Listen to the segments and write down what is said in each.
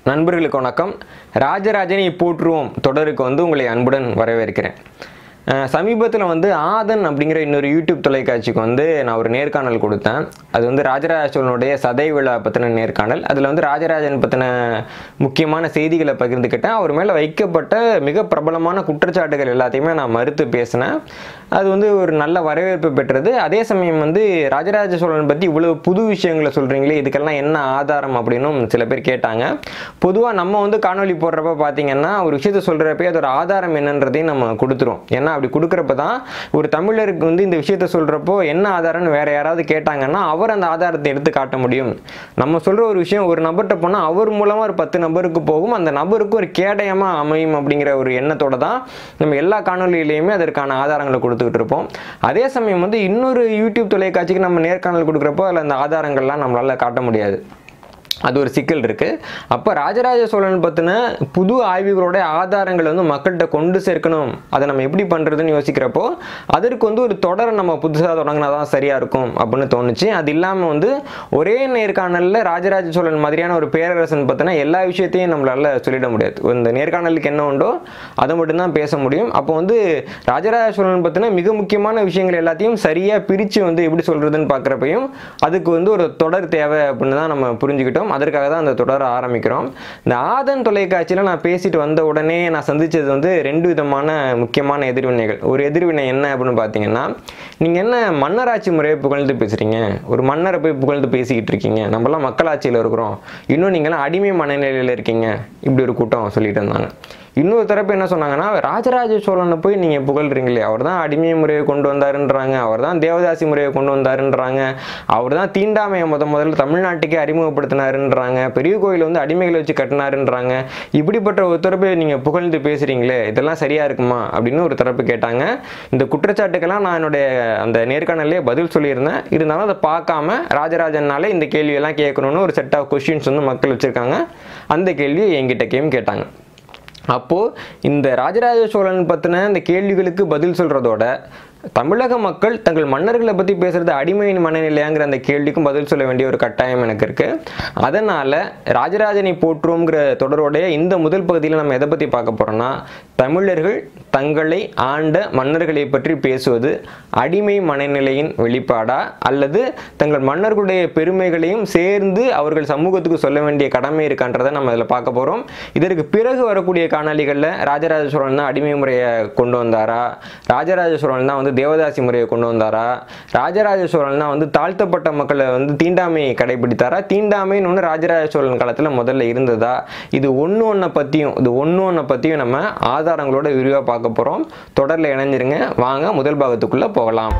நண்பர்களுக்கு வணக்கம் ராஜராஜனை போற்றுவோம் தொடருக்கு வந்து உங்களை அன்புடன் வரவேற்கிறேன் சமீபத்தில் வந்து ஆதன் அப்படிங்கிற இன்னொரு யூடியூப் தொலைக்காட்சிக்கு வந்து நான் ஒரு நேர்காணல் கொடுத்தேன் அது வந்து ராஜராஜ சோழனுடைய சதை விழா பற்றின நேர்காணல் அதில் வந்து ராஜராஜன் பற்றின முக்கியமான செய்திகளை பகிர்ந்துக்கிட்டேன் அவர் மேலே வைக்கப்பட்ட மிக பிரபலமான குற்றச்சாட்டுகள் எல்லாத்தையுமே நான் மறுத்து பேசினேன் அது வந்து ஒரு நல்ல வரவேற்பு பெற்றது அதே சமயம் வந்து ராஜராஜ சோழன் பற்றி இவ்வளவு புது விஷயங்களை சொல்கிறீங்களே இதுக்கெல்லாம் என்ன ஆதாரம் அப்படின்னும் சில பேர் கேட்டாங்க பொதுவாக நம்ம வந்து காணொலி போடுறப்ப பார்த்தீங்கன்னா ஒரு விஷயத்த சொல்கிறப்ப அதோட ஆதாரம் என்னன்றதையும் நம்ம கொடுத்துருவோம் ஏன்னா அப்படி கொடுக்குறப்ப தான் ஒரு தமிழருக்கு வந்து இந்த விஷயத்த சொல்கிறப்போ என்ன ஆதாரம்னு வேற யாராவது கேட்டாங்கன்னா அவர் அந்த ஆதாரத்தை எடுத்து காட்ட முடியும் நம்ம சொல்கிற ஒரு விஷயம் ஒரு நபர்கிட்ட போனால் அவர் மூலமாக ஒரு பத்து நபருக்கு போகும் அந்த நபருக்கு ஒரு கேடயமாக அமையும் அப்படிங்கிற ஒரு எண்ணத்தோட தான் நம்ம எல்லா காணொலியிலையுமே அதற்கான ஆதாரங்களை கொடுத்துக்கிட்டு இருப்போம் அதே சமயம் வந்து இன்னொரு யூடியூப் தொலைக்காட்சிக்கு நம்ம நேர்காணல் கொடுக்குறப்போ அதில் அந்த ஆதாரங்கள்லாம் நம்மளால் காட்ட முடியாது அது ஒரு சிக்கல் இருக்கு அப்போ ராஜராஜ சோழன் பற்றின புது ஆய்வுகளோட ஆதாரங்களை வந்து மக்கள்கிட்ட கொண்டு சேர்க்கணும் அதை நம்ம எப்படி பண்ணுறதுன்னு யோசிக்கிறப்போ அதற்கு வந்து ஒரு தொடரை நம்ம புதுசாக தொடங்கினா தான் சரியாக இருக்கும் அப்படின்னு தோணுச்சு அது இல்லாமல் வந்து ஒரே நேர்காணலில் ராஜராஜ சோழன் மாதிரியான ஒரு பேரரசன் பற்றின எல்லா விஷயத்தையும் நம்மளால சொல்லிட முடியாது இந்த நேர்காணலுக்கு என்ன உண்டோ அதை மட்டும்தான் பேச முடியும் அப்போ வந்து ராஜராஜ சோழன் பற்றின மிக முக்கியமான விஷயங்கள் எல்லாத்தையும் சரியாக பிரித்து வந்து எப்படி சொல்கிறதுன்னு பார்க்குறப்பையும் அதுக்கு வந்து ஒரு தொடர் தேவை அப்படின்னு தான் நம்ம புரிஞ்சுக்கிட்டோம் அதற்காக தான் அந்த தொடரை ஆரம்பிக்கிறோம் இந்த ஆதன் தொலைக்காட்சியில் நான் பேசிட்டு வந்த உடனே நான் சந்திச்சது வந்து ரெண்டு விதமான முக்கியமான எதிர்வினைகள் ஒரு எதிர்வினை என்ன அப்படின்னு பார்த்தீங்கன்னா நீங்கள் என்ன மன்னராட்சி முறையை புகழ்ந்து பேசுகிறீங்க ஒரு மன்னரை போய் புகழ்ந்து பேசிக்கிட்டு இருக்கீங்க நம்மலாம் மக்களாட்சியில் இருக்கிறோம் இன்னும் நீங்களாம் அடிமை மனநிலையில் இருக்கீங்க இப்படி ஒரு கூட்டம் சொல்லிட்டு இருந்தாங்க இன்னொரு தரப்பு என்ன சொன்னாங்கன்னா ராஜராஜ சோழனை போய் நீங்கள் புகழ்றீங்களே அவர் தான் அடிமை முறையை கொண்டு வந்தாருன்றாங்க அவர் தான் தேவதாசி முறையை கொண்டு வந்தாருன்றாங்க அவர் தான் தீண்டாமையை முத முதல்ல தமிழ்நாட்டுக்கே அறிமுகப்படுத்தினாருன்றாங்க பெரிய கோயில் வந்து அடிமைகளை வச்சு கட்டினாருன்றாங்க இப்படிப்பட்ட ஒரு தரப்பை நீங்கள் புகழ்ந்து பேசுகிறீங்களே இதெல்லாம் சரியாக இருக்குமா அப்படின்னு ஒரு தரப்பு கேட்டாங்க இந்த குற்றச்சாட்டுக்கெல்லாம் நான் என்னுடைய அந்த நேர்காணலே பதில் சொல்லியிருந்தேன் இருந்தாலும் அதை பார்க்காம ராஜராஜனாலே இந்த கேள்வியெல்லாம் கேட்கணும்னு ஒரு செட் ஆஃப் கொஷின்ஸ் வந்து மக்கள் வச்சுருக்காங்க அந்த கேள்வியை என்கிட்ட கேம் கேட்டாங்க அப்போது இந்த ராஜராஜ சோழன் பற்றின இந்த கேள்விகளுக்கு பதில் சொல்கிறதோட தமிழக மக்கள் தங்கள் மன்னர்களை பற்றி பேசுகிறது அடிமையின் மனநிலையாங்கிற அந்த கேள்விக்கும் பதில் சொல்ல வேண்டிய ஒரு கட்டாயம் எனக்கு இருக்குது அதனால் ராஜராஜனை போற்றுவோங்கிற தொடரோடைய இந்த முதல் பகுதியில் நம்ம எதை பற்றி பார்க்க போகிறோம்னா தமிழர்கள் தங்களை ஆண்ட மன்னர்களை பற்றி பேசுவது அடிமை மனநிலையின் வெளிப்பாடா அல்லது தங்கள் மன்னர்களுடைய பெருமைகளையும் சேர்ந்து அவர்கள் சமூகத்துக்கு சொல்ல வேண்டிய கடமை இருக்கான்றதை நம்ம இதில் பார்க்க போகிறோம் இதற்கு பிறகு வரக்கூடிய காணொலிகளில் ராஜராஜ சோழன் தான் அடிமை முறையை கொண்டு வந்தாரா ராஜராஜ சோழன் தான் வந்து தேவதாசி முறையை கொண்டு வந்தாரா ராஜராஜ சோழன் தான் வந்து தாழ்த்தப்பட்ட மக்களை வந்து தீண்டாமையை கடைபிடித்தாரா தீண்டாமைன்னு ஒன்று ராஜராஜ சோழன் காலத்தில் முதல்ல இருந்ததா இது ஒன்று ஒன்றை பற்றியும் இது ஒன்று ஒன்றை பற்றியும் நம்ம ஆதாரங்களோட விரிவாக பார்க்க போகிறோம் தொடரில் இணைஞ்சிருங்க வாங்க முதல் பாகத்துக்குள்ளே போகலாம்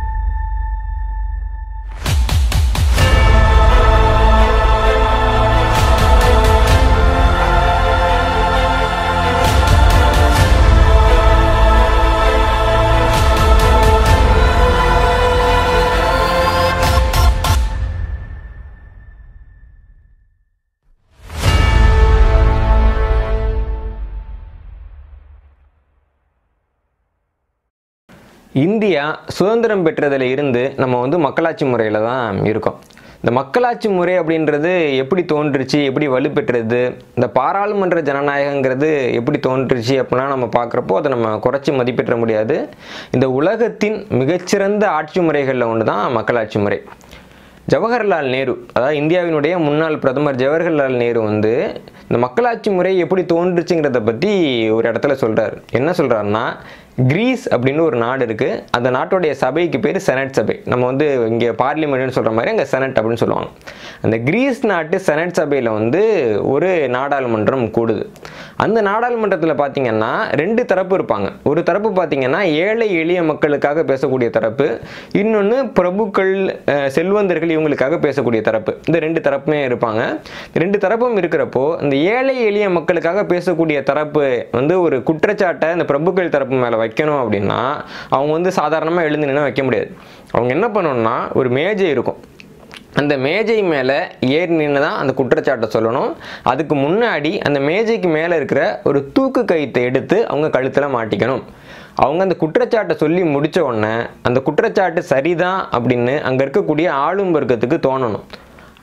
இந்தியா சுதந்திரம் பெற்றதில் இருந்து நம்ம வந்து மக்களாட்சி முறையில் தான் இருக்கோம் இந்த மக்களாட்சி முறை அப்படின்றது எப்படி தோன்றுச்சு எப்படி வலுப்பெற்றது இந்த பாராளுமன்ற ஜனநாயகங்கிறது எப்படி தோன்றுச்சு அப்படின்னா நம்ம பார்க்குறப்போ அதை நம்ம குறைச்சி மதிப்பிட முடியாது இந்த உலகத்தின் மிகச்சிறந்த ஆட்சி முறைகளில் ஒன்று தான் மக்களாட்சி முறை ஜவஹர்லால் நேரு அதாவது இந்தியாவினுடைய முன்னாள் பிரதமர் ஜவஹர்லால் நேரு வந்து இந்த மக்களாட்சி முறை எப்படி தோன்றுச்சுங்கிறத பற்றி ஒரு இடத்துல சொல்கிறார் என்ன சொல்கிறாருன்னா கிரீஸ் அப்படின்னு ஒரு நாடு இருக்குது அந்த நாட்டுடைய சபைக்கு பேர் செனட் சபை நம்ம வந்து இங்கே பார்லிமெண்ட்னு சொல்கிற மாதிரி அங்கே செனட் அப்படின்னு சொல்லுவாங்க அந்த கிரீஸ் நாட்டு செனட் சபையில் வந்து ஒரு நாடாளுமன்றம் கூடுது அந்த நாடாளுமன்றத்தில் பார்த்தீங்கன்னா ரெண்டு தரப்பு இருப்பாங்க ஒரு தரப்பு பார்த்தீங்கன்னா ஏழை எளிய மக்களுக்காக பேசக்கூடிய தரப்பு இன்னொன்று பிரபுக்கள் அஹ், செல்வந்தர்கள் இவங்களுக்காக பேசக்கூடிய தரப்பு இந்த ரெண்டு தரப்புமே இருப்பாங்க ரெண்டு தரப்பும் இருக்கிறப்போ இந்த ஏழை எளிய மக்களுக்காக பேசக்கூடிய தரப்பு வந்து ஒரு குற்றச்சாட்டை இந்த பிரபுக்கள் தரப்பு மேலே வைக்கணும் அப்படின்னா அவங்க வந்து சாதாரணமாக எழுந்து நின்று வைக்க முடியாது அவங்க என்ன பண்ணணும்னா ஒரு மேஜை இருக்கும் அந்த மேஜை மேலே ஏறி நின்று தான் அந்த குற்றச்சாட்டை சொல்லணும் அதுக்கு முன்னாடி அந்த மேஜைக்கு மேலே இருக்கிற ஒரு தூக்கு கயித்தை எடுத்து அவங்க கழுத்தில் மாட்டிக்கணும் அவங்க அந்த குற்றச்சாட்டை சொல்லி முடிச்ச உடனே அந்த குற்றச்சாட்டு சரிதான் அப்படின்னு அங்கே இருக்கக்கூடிய ஆளும் வர்க்கத்துக்கு தோணணும்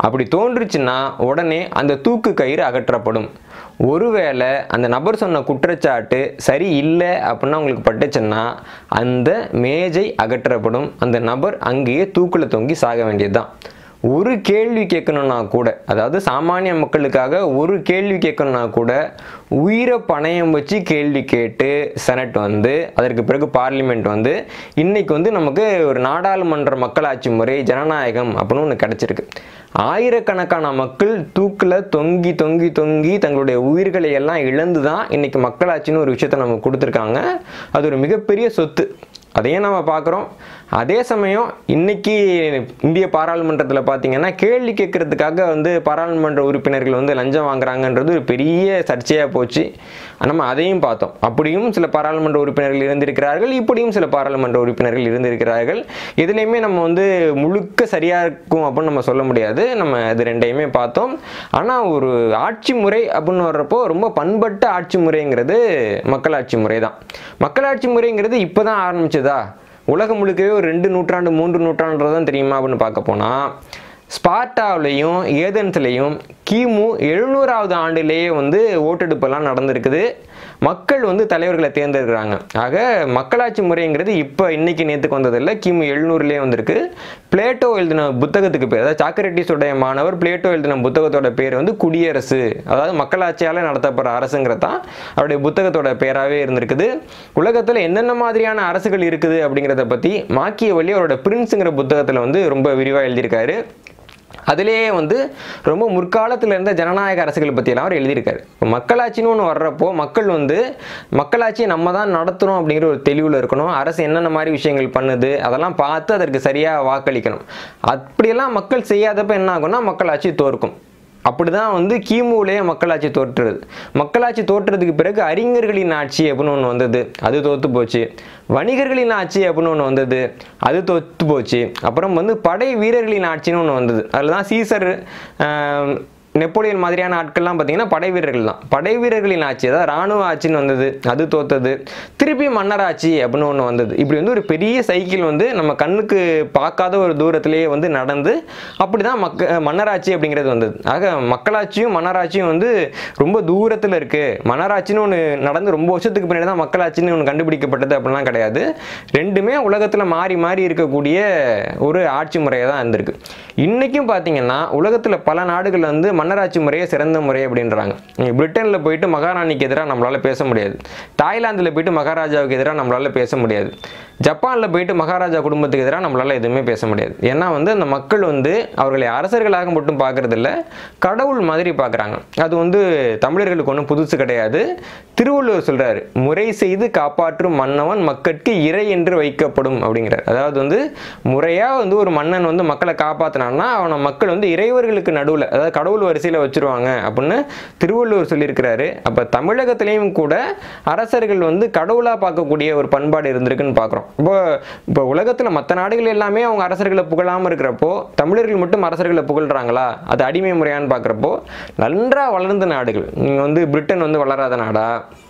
அப்படி தோன்றுச்சுன்னா உடனே அந்த தூக்கு கயிறு அகற்றப்படும் ஒருவேளை அந்த நபர் சொன்ன குற்றச்சாட்டு சரி இல்லை அப்படின்னா உங்களுக்கு பட்டுச்சுன்னா அந்த மேஜை அகற்றப்படும் அந்த நபர் அங்கேயே தூக்கில் தொங்கி சாக வேண்டியதுதான் ஒரு கேள்வி கேட்கணும்னா கூட அதாவது சாமானிய மக்களுக்காக ஒரு கேள்வி கேட்கணும்னா கூட உயிரை பணயம் வச்சு கேள்வி கேட்டு செனட் வந்து அதற்கு பிறகு பார்லிமெண்ட் வந்து இன்னைக்கு வந்து நமக்கு ஒரு நாடாளுமன்ற மக்களாட்சி முறை ஜனநாயகம் அப்படின்னு ஒன்று கிடச்சிருக்கு ஆயிரக்கணக்கான மக்கள் தூக்கில் தொங்கி தொங்கி தொங்கி தங்களுடைய உயிர்களை எல்லாம் இழந்து தான் இன்னைக்கு மக்களாட்சின்னு ஒரு விஷயத்தை நமக்கு கொடுத்துருக்காங்க அது ஒரு மிகப்பெரிய சொத்து அதையும் நம்ம பார்க்குறோம் அதே சமயம் இன்னைக்கு இந்திய பாராளுமன்றத்தில் பார்த்தீங்கன்னா கேள்வி கேட்கறதுக்காக வந்து பாராளுமன்ற உறுப்பினர்கள் வந்து லஞ்சம் வாங்குறாங்கன்றது ஒரு பெரிய சர்ச்சையாக போச்சு நம்ம அதையும் பார்த்தோம் அப்படியும் சில பாராளுமன்ற உறுப்பினர்கள் இருந்திருக்கிறார்கள் இப்படியும் சில பாராளுமன்ற உறுப்பினர்கள் இருந்திருக்கிறார்கள் எதுலேயுமே நம்ம வந்து முழுக்க சரியாக இருக்கும் அப்படின்னு நம்ம சொல்ல முடியாது நம்ம இது ரெண்டையுமே பார்த்தோம் ஆனால் ஒரு ஆட்சி முறை அப்படின்னு வர்றப்போ ரொம்ப பண்பட்ட ஆட்சி முறைங்கிறது மக்களாட்சி முறை தான் மக்களாட்சி முறைங்கிறது இப்போ தான் ஆரம்பிச்சதா உலகம் முழுக்கவே ஒரு ரெண்டு நூற்றாண்டு மூன்று நூற்றாண்டு தான் தெரியுமா அப்படின்னு பார்க்க போனால் ஸ்பார்ட்டாவிலையும் ஏதென்ஸ்லையும் கிமு எழுநூறாவது ஆண்டிலேயே வந்து ஓட்டெடுப்பெல்லாம் நடந்திருக்குது மக்கள் வந்து தலைவர்களை தேர்ந்தெடுக்கிறாங்க ஆக மக்களாட்சி முறைங்கிறது இப்போ இன்னைக்கு நேற்றுக்கு வந்ததில்லை கிமு எழுநூறுலேயே வந்திருக்கு பிளேட்டோ எழுதின புத்தகத்துக்கு பேர் அதாவது சாக்ரட்டிஸோடைய மாணவர் பிளேட்டோ எழுதின புத்தகத்தோட பேர் வந்து குடியரசு அதாவது மக்களாட்சியால் நடத்தப்படுற அரசுங்கிறது தான் அவருடைய புத்தகத்தோட பேராகவே இருந்திருக்குது உலகத்தில் என்னென்ன மாதிரியான அரசுகள் இருக்குது அப்படிங்கிறத பற்றி மாக்கிய வழி அவரோட பிரின்ஸுங்கிற புத்தகத்தில் வந்து ரொம்ப விரிவாக எழுதியிருக்காரு அதிலேயே வந்து ரொம்ப முற்காலத்தில் இருந்த ஜனநாயக அரசுகளை பற்றியெல்லாம் அவர் எழுதியிருக்காரு இப்போ மக்களாட்சின்னு ஒன்று வர்றப்போ மக்கள் வந்து மக்களாட்சியை நம்ம தான் நடத்துகிறோம் அப்படிங்கிற ஒரு தெளிவில் இருக்கணும் அரசு என்னென்ன மாதிரி விஷயங்கள் பண்ணுது அதெல்லாம் பார்த்து அதற்கு சரியாக வாக்களிக்கணும் அப்படியெல்லாம் மக்கள் செய்யாதப்ப என்ன ஆகும்னா மக்களாட்சி தோற்கும் அப்படிதான் வந்து கிமுலேயே மக்களாட்சி தோற்றுறது மக்களாட்சி தோற்றதுக்கு பிறகு அறிஞர்களின் ஆட்சி அப்படின்னு ஒன்று வந்தது அது தோத்து போச்சு வணிகர்களின் ஆட்சி அப்படின்னு ஒன்று வந்தது அது தோத்து போச்சு அப்புறம் வந்து படை வீரர்களின் ஆட்சின்னு ஒன்று வந்தது அதில் தான் சீசர் ஆஹ், நெப்போலியன் மாதிரியான ஆட்கள்லாம் பார்த்தீங்கன்னா படை வீரர்கள் தான் படை வீரர்களின் ஆட்சி அதாவது ராணுவ ஆட்சின்னு வந்தது அது தோத்தது திருப்பி மன்னராட்சி அப்படின்னு ஒன்று வந்தது இப்படி வந்து ஒரு பெரிய சைக்கிள் வந்து நம்ம கண்ணுக்கு பார்க்காத ஒரு தூரத்திலேயே வந்து நடந்து அப்படி தான் மக்க மன்னராட்சி அப்படிங்கிறது வந்தது ஆக மக்களாட்சியும் மன்னராட்சியும் வந்து ரொம்ப தூரத்தில் இருக்குது மன்னராட்சின்னு ஒன்று நடந்து ரொம்ப வருஷத்துக்கு பின்னாடி தான் மக்களாட்சின்னு ஒன்று கண்டுபிடிக்கப்பட்டது அப்படிலாம் கிடையாது ரெண்டுமே உலகத்தில் மாறி மாறி இருக்கக்கூடிய ஒரு ஆட்சி முறையாக தான் இருந்திருக்கு இன்றைக்கும் பார்த்தீங்கன்னா உலகத்தில் பல நாடுகள் வந்து மன்னராட்சி முறையே சிறந்த முறை அப்படின்றாங்க நீங்க பிரிட்டனில் போயிட்டு மகாராணிக்கு எதிராக நம்மளால் பேச முடியாது தாய்லாந்தில் போயிட்டு மகாராஜாவுக்கு எதிராக நம்மளால் பேச முடியாது ஜப்பானில் போயிட்டு மகாராஜா குடும்பத்துக்கு எதிராக நம்மளால் எதுவுமே பேச முடியாது ஏன்னா வந்து அந்த மக்கள் வந்து அவர்களை அரசர்களாக மட்டும் பார்க்கறதில்ல கடவுள் மாதிரி பார்க்குறாங்க அது வந்து தமிழர்களுக்கு ஒன்றும் புதுசு கிடையாது திருவள்ளுவர் சொல்றாரு முறை செய்து காப்பாற்றும் மன்னவன் மக்கட்கு இறை என்று வைக்கப்படும் அப்படிங்கிறார் அதாவது வந்து முறையாக வந்து ஒரு மன்னன் வந்து மக்களை காப்பாற்றினான்னா அவனை மக்கள் வந்து இறைவர்களுக்கு நடுவில் அதாவது கடவுள் வரிசையில் வச்சிருவாங்க அப்படின்னு திருவள்ளுவர் சொல்லியிருக்கிறாரு அப்போ தமிழகத்திலையும் கூட அரசர்கள் வந்து கடவுளாக பார்க்கக்கூடிய ஒரு பண்பாடு இருந்திருக்குன்னு பார்க்குறோம் இப்போ இப்போ உலகத்தில் மற்ற நாடுகள் எல்லாமே அவங்க அரசர்களை புகழாமல் இருக்கிறப்போ தமிழர்கள் மட்டும் அரசர்களை புகழ்றாங்களா அது அடிமை முறையான்னு பார்க்குறப்போ நன்றாக வளர்ந்த நாடுகள் நீங்கள் வந்து பிரிட்டன் வந்து வளராத நாடா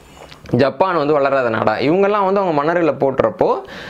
ஜப்பான் வந்து வளராத நாடா இவங்கெல்லாம் வந்து அவங்க மன்னர்களை போட்டுறப்போ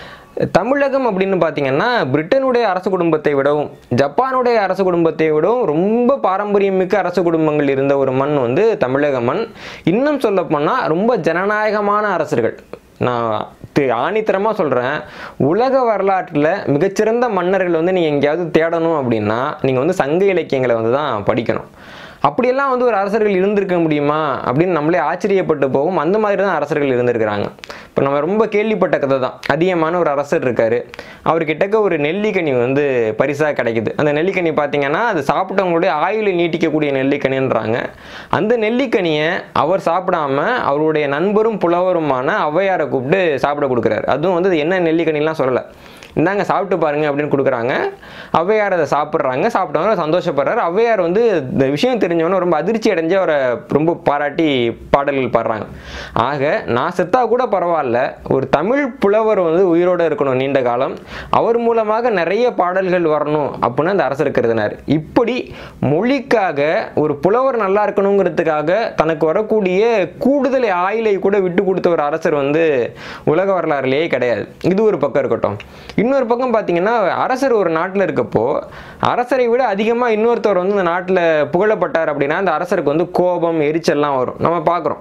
தமிழகம் அப்படின்னு பார்த்தீங்கன்னா பிரிட்டனுடைய அரச குடும்பத்தை விடவும் ஜப்பானுடைய அரச குடும்பத்தை விடவும் ரொம்ப பாரம்பரியமிக்க அரச குடும்பங்கள் இருந்த ஒரு மண் வந்து தமிழக மண் இன்னும் சொல்லப்போனால் ரொம்ப ஜனநாயகமான அரசர்கள் நான் தி- ஆணித்தரமா சொல்கிறேன் உலக வரலாற்றில் மிகச்சிறந்த மன்னர்கள் வந்து நீங்கள் எங்கேயாவது தேடணும் அப்படின்னா நீங்கள் வந்து சங்க இலக்கியங்களை வந்து தான் படிக்கணும் அப்படியெல்லாம் வந்து ஒரு அரசர்கள் இருந்திருக்க முடியுமா அப்படின்னு நம்மளே ஆச்சரியப்பட்டு போகும் அந்த மாதிரி தான் அரசர்கள் இருந்திருக்கிறாங்க இப்போ நம்ம ரொம்ப கேள்விப்பட்ட கதை தான் அதிகமான ஒரு அரசர் இருக்காரு அவர்கிட்டக்க ஒரு நெல்லிக்கனி வந்து பரிசாக கிடைக்குது அந்த நெல்லிக்கனி பார்த்தீங்கன்னா அது சாப்பிட்டவங்களுடைய ஆயுளை நீட்டிக்கக்கூடிய நெல்லிக்கனின்றாங்க அந்த நெல்லிக்கனியை அவர் சாப்பிடாம அவருடைய நண்பரும் புலவருமான ஔவையாரை கூப்பிட்டு சாப்பிட கொடுக்குறாரு அதுவும் வந்து அது என்ன நெல்லிக்கனிலாம் சொல்லலை இந்தாங்க சாப்பிட்டு பாருங்க அப்படின்னு கொடுக்குறாங்க ஔவையார் அதை சாப்பிட்றாங்க சாப்பிட்டவங்க சந்தோஷப்படுறாரு ஔவையார் வந்து இந்த விஷயம் தெரிஞ்சவொன்னே ரொம்ப அதிர்ச்சி அடைஞ்சு அவரை ரொம்ப பாராட்டி பாடல்கள் பாடுறாங்க ஆக நான் செத்தா கூட பரவாயில்ல ஒரு தமிழ் புலவர் வந்து உயிரோடு இருக்கணும் நீண்ட காலம் அவர் மூலமாக நிறைய பாடல்கள் வரணும் அப்படின்னு அந்த அரசர் கருதினார் இப்படி மொழிக்காக ஒரு புலவர் நல்லா இருக்கணுங்கிறதுக்காக தனக்கு வரக்கூடிய கூடுதல் ஆயிலை கூட விட்டு கொடுத்த ஒரு அரசர் வந்து உலக வரலாறுலேயே கிடையாது இது ஒரு பக்கம் இருக்கட்டும் இன்னொரு பக்கம் பார்த்தீங்கன்னா அரசர் ஒரு நாட்டில் இருக்கப்போ அரசரை விட அதிகமாக இன்னொருத்தவர் வந்து இந்த நாட்டில் புகழப்பட்டார் அப்படின்னா அந்த அரசருக்கு வந்து கோபம் எரிச்சல்லாம் வரும் நம்ம பார்க்குறோம்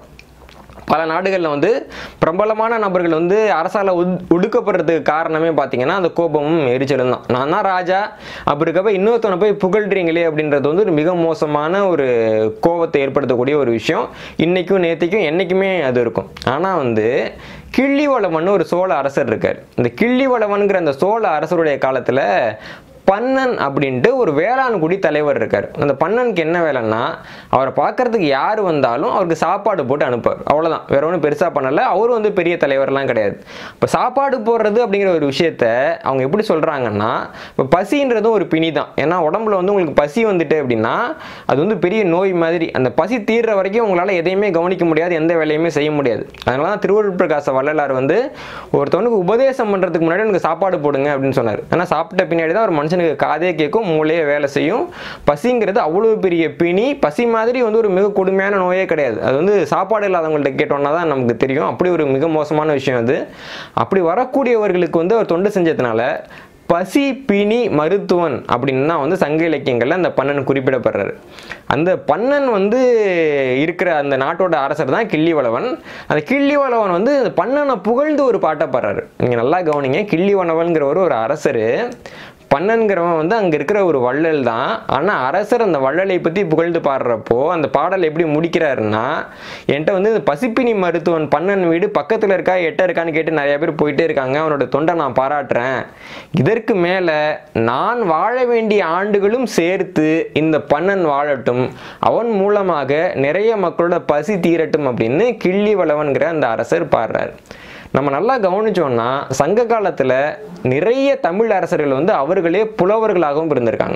பல நாடுகளில் வந்து பிரபலமான நபர்கள் வந்து அரசால் ஒது ஒடுக்கப்படுறதுக்கு காரணமே பார்த்தீங்கன்னா அந்த கோபமும் எரிச்சலும் தான் நான் தான் ராஜா அப்படி இருக்கப்ப இன்னொருத்தவனை போய் புகழ்றீங்களே அப்படின்றது வந்து ஒரு மிக மோசமான ஒரு கோபத்தை ஏற்படுத்தக்கூடிய ஒரு விஷயம் இன்னைக்கும் நேத்திக்கும் என்னைக்குமே அது இருக்கும் ஆனால் வந்து கிள்ளிவளவன் ஒரு சோழ அரசர் இருக்கார் இந்த கிள்ளிவளவன்கிற அந்த சோழ அரசருடைய காலத்தில் பன்னன் அப்படின்ட்டு ஒரு வேளாண்குடி தலைவர் இருக்கார் அந்த பன்னனுக்கு என்ன வேலைன்னா அவரை பார்க்கறதுக்கு யார் வந்தாலும் அவருக்கு சாப்பாடு போட்டு அனுப்பார் அவ்வளோதான் வேற ஒன்றும் பெருசாக பண்ணலை அவரும் வந்து பெரிய தலைவர்லாம் கிடையாது இப்போ சாப்பாடு போடுறது அப்படிங்கிற ஒரு விஷயத்த அவங்க எப்படி சொல்கிறாங்கன்னா இப்போ பசின்றதும் ஒரு பிணி தான் ஏன்னா உடம்புல வந்து உங்களுக்கு பசி வந்துட்டு அப்படின்னா அது வந்து பெரிய நோய் மாதிரி அந்த பசி தீர்ற வரைக்கும் உங்களால் எதையுமே கவனிக்க முடியாது எந்த வேலையுமே செய்ய முடியாது அதனால தான் திருவள்ளுவர் பிரகாச வள்ளலார் வந்து ஒருத்தவனுக்கு உபதேசம் பண்ணுறதுக்கு முன்னாடி எனக்கு சாப்பாடு போடுங்க அப்படின்னு சொன்னார் ஏன்னா சாப்பிட்ட பின்னாடி தான் ஒரு மனுஷனுக்கு காதே கேட்கும் மூளையே வேலை செய்யும் பசிங்கிறது அவ்வளோ பெரிய பிணி பசி மாதிரி வந்து ஒரு மிக கொடுமையான நோயே கிடையாது அது வந்து சாப்பாடு இல்லாதவங்கள்ட்ட கேட்டோம்னா தான் நமக்கு தெரியும் அப்படி ஒரு மிக மோசமான விஷயம் அது அப்படி வரக்கூடியவர்களுக்கு வந்து அவர் தொண்டு செஞ்சதுனால பசி பிணி மருத்துவன் அப்படின்னு தான் வந்து சங்க இலக்கியங்களில் அந்த பன்னன் குறிப்பிடப்படுறாரு அந்த பன்னன் வந்து இருக்கிற அந்த நாட்டோட அரசர் தான் கிள்ளிவளவன் அந்த கிள்ளிவளவன் வந்து அந்த பன்னனை புகழ்ந்து ஒரு பாட்டை பாடுறாரு நீங்கள் நல்லா கவனிங்க கிள்ளிவளவன்கிறவர் ஒரு அரசர் பன்னன்கிறவன் வந்து அங்கே இருக்கிற ஒரு வள்ளல் தான் ஆனால் அரசர் அந்த வள்ளலை பற்றி புகழ்ந்து பாடுறப்போ அந்த பாடல் எப்படி முடிக்கிறாருன்னா என்கிட்ட வந்து இந்த பசிப்பினி மருத்துவன் பன்னன் வீடு பக்கத்தில் இருக்கா எட்ட இருக்கான்னு கேட்டு நிறைய பேர் போயிட்டே இருக்காங்க அவனோட தொண்டை நான் பாராட்டுறேன் இதற்கு மேலே நான் வாழ வேண்டிய ஆண்டுகளும் சேர்த்து இந்த பன்னன் வாழட்டும் அவன் மூலமாக நிறைய மக்களோட பசி தீரட்டும் அப்படின்னு கிள்ளி வளவன்கிற அந்த அரசர் பாடுறார் நம்ம நல்லா கவனிச்சோம்னா சங்க காலத்தில் நிறைய தமிழ் அரசர்கள் வந்து அவர்களே புலவர்களாகவும் இருந்திருக்காங்க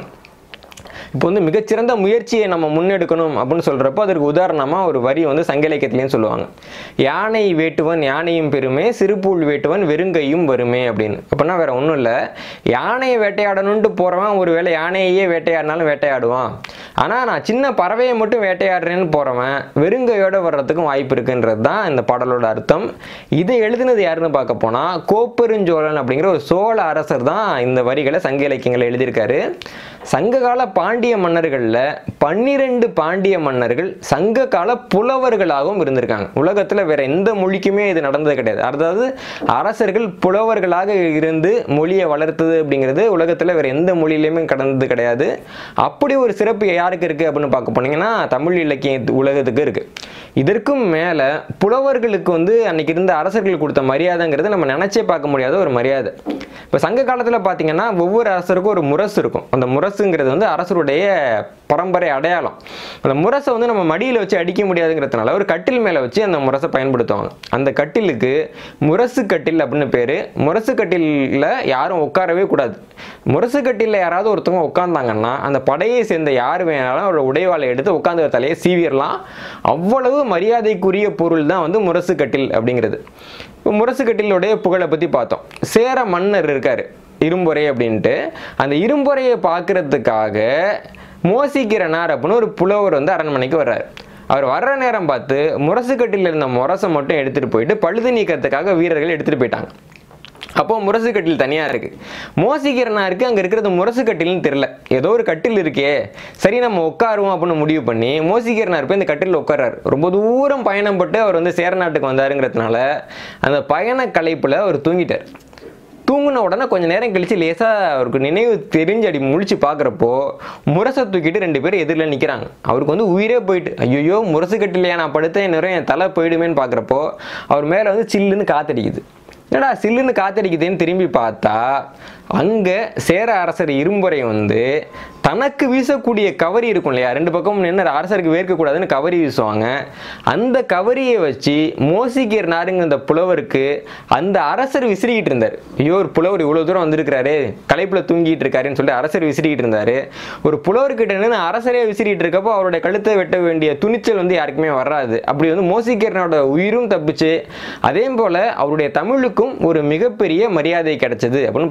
இப்போ வந்து மிகச்சிறந்த முயற்சியை நம்ம முன்னெடுக்கணும் அப்படின்னு சொல்கிறப்போ அதற்கு உதாரணமாக ஒரு வரி வந்து சங்க இலக்கியத்திலையும் சொல்லுவாங்க யானை வேட்டுவன் யானையும் பெருமே சிறுபூல் வேட்டுவன் வெறுங்கையும் வருமே அப்படின்னு அப்படின்னா வேற ஒன்றும் இல்லை யானையை வேட்டையாடணுன்ட்டு போகிறவன் ஒரு வேளை யானையே வேட்டையாடினாலும் வேட்டையாடுவான் ஆனால் நான் சின்ன பறவையை மட்டும் வேட்டையாடுறேன்னு போகிறவன் வெறுங்கையோடு வர்றதுக்கும் வாய்ப்பு இருக்குன்றது தான் இந்த பாடலோட அர்த்தம் இதை எழுதினது யாருன்னு பார்க்க போனால் கோப்பெருஞ்சோழன் அப்படிங்கிற ஒரு சோழ அரசர் தான் இந்த வரிகளை சங்க இலக்கியங்களை எழுதியிருக்காரு சங்ககால பாண்டிய மன்னர்களில் பன்னிரெண்டு பாண்டிய மன்னர்கள் சங்க கால புலவர்களாகவும் இருந்திருக்காங்க உலகத்தில் வேற எந்த மொழிக்குமே இது நடந்தது கிடையாது அதாவது அரசர்கள் புலவர்களாக இருந்து மொழியை வளர்த்தது அப்படிங்கிறது உலகத்தில் வேற எந்த மொழியிலையுமே கடந்தது கிடையாது அப்படி ஒரு சிறப்பு யாருக்கு இருக்குது அப்படின்னு பார்க்க போனீங்கன்னா தமிழ் இலக்கிய உலகத்துக்கு இருக்குது இதற்கும் மேலே புலவர்களுக்கு வந்து அன்னைக்கு இருந்த அரசர்கள் கொடுத்த மரியாதைங்கிறது நம்ம நினச்சே பார்க்க முடியாத ஒரு மரியாதை இப்போ சங்க காலத்தில் பார்த்தீங்கன்னா ஒவ்வொரு அரசருக்கும் ஒரு முரசு இருக்கும் அந்த முரசுங்கிறது வந்து அரசருடைய பரம்பரை அடையாளம் அந்த முரசை வந்து நம்ம மடியில் வச்சு அடிக்க முடியாதுங்கிறதுனால ஒரு கட்டில் மேலே வச்சு அந்த முரசை பயன்படுத்துவாங்க அந்த கட்டிலுக்கு முரசு கட்டில் அப்படின்னு பேர் முரசு கட்டிலில் யாரும் உட்காரவே கூடாது முரசு கட்டிலில் யாராவது ஒருத்தவங்க உட்காந்தாங்கன்னா அந்த படையை சேர்ந்த யார் வேணாலும் அவரோட உடைவாளை எடுத்து உட்காந்து தலையை சீவிரலாம் அவ்வளவு மரியாதைக்குரிய பொருள் தான் வந்து முரசு கட்டில் அப்படிங்கிறது இப்போ முரசு கட்டிலுடைய புகழை பற்றி பார்த்தோம் சேர மன்னர் இருக்கார் இரும்பொறை அப்படின்ட்டு அந்த இரும்பொறையை பார்க்கறதுக்காக மோசிக்கிறனார் அப்படின்னு ஒரு புலவர் வந்து அரண்மனைக்கு வர்றாரு அவர் வர்ற நேரம் பார்த்து முரசு கட்டில் இருந்த முரசை மட்டும் எடுத்துகிட்டு போயிட்டு பழுது நீக்கிறதுக்காக வீரர்கள் எடுத்துகிட்டு போயிட்டாங்க அப்போ முரசு கட்டில் தனியாக இருக்கு மோசிக்கிறனாருக்கு அங்கே இருக்கிறது முரசு கட்டில்னு தெரில ஏதோ ஒரு கட்டில் இருக்கே சரி நம்ம உட்காருவோம் அப்படின்னு முடிவு பண்ணி மோசிக்கிறனார் போய் இந்த கட்டில் உட்கார்றாரு ரொம்ப தூரம் பயணம் பட்டு அவர் வந்து சேர நாட்டுக்கு வந்தாருங்கிறதுனால அந்த பயண களைப்பில் அவர் தூங்கிட்டார் தூங்கின உடனே கொஞ்ச நேரம் கழிச்சு லேசாக அவருக்கு நினைவு தெரிஞ்சு அடி முழிச்சு பார்க்குறப்போ முரசை தூக்கிட்டு ரெண்டு பேரும் எதிரில் நிற்கிறாங்க அவருக்கு வந்து உயிரே போயிட்டு ஐயோ முரசு கட்டிலையா நான் படுத்தேன் நேரம் என் தலை போயிடுமேன்னு பார்க்குறப்போ அவர் மேலே வந்து சில்லுன்னு காத்தடிக்குது என்னடா சில்லுன்னு காத்தடிக்குதுன்னு திரும்பி பார்த்தா அங்கே சேர அரசர் இரும்புரை வந்து தனக்கு வீசக்கூடிய கவரி இருக்கும் இல்லையா ரெண்டு பக்கமும் நின்று அரசருக்கு வேர்க்கக்கூடாதுன்னு கவரி வீசுவாங்க அந்த கவரியை வச்சு மோசிக்கிற நாருங்க அந்த புலவருக்கு அந்த அரசர் விசிறிக்கிட்டு இருந்தார் ஐயோ ஒரு புலவர் இவ்வளோ தூரம் வந்திருக்கிறாரு களைப்பில் தூங்கிட்டு இருக்காருன்னு சொல்லிட்டு அரசர் விசிறிக்கிட்டு இருந்தார் ஒரு புலவர்கிட்ட நின்று அரசரே விசிறிட்டு இருக்கப்போ அவருடைய கழுத்தை வெட்ட வேண்டிய துணிச்சல் வந்து யாருக்குமே வராது அப்படி வந்து மோசிக்கிறனோட உயிரும் தப்பிச்சு அதே போல் அவருடைய தமிழுக்கும் ஒரு மிகப்பெரிய மரியாதை கிடைச்சது அப்படின்னு பார்க்குறோம்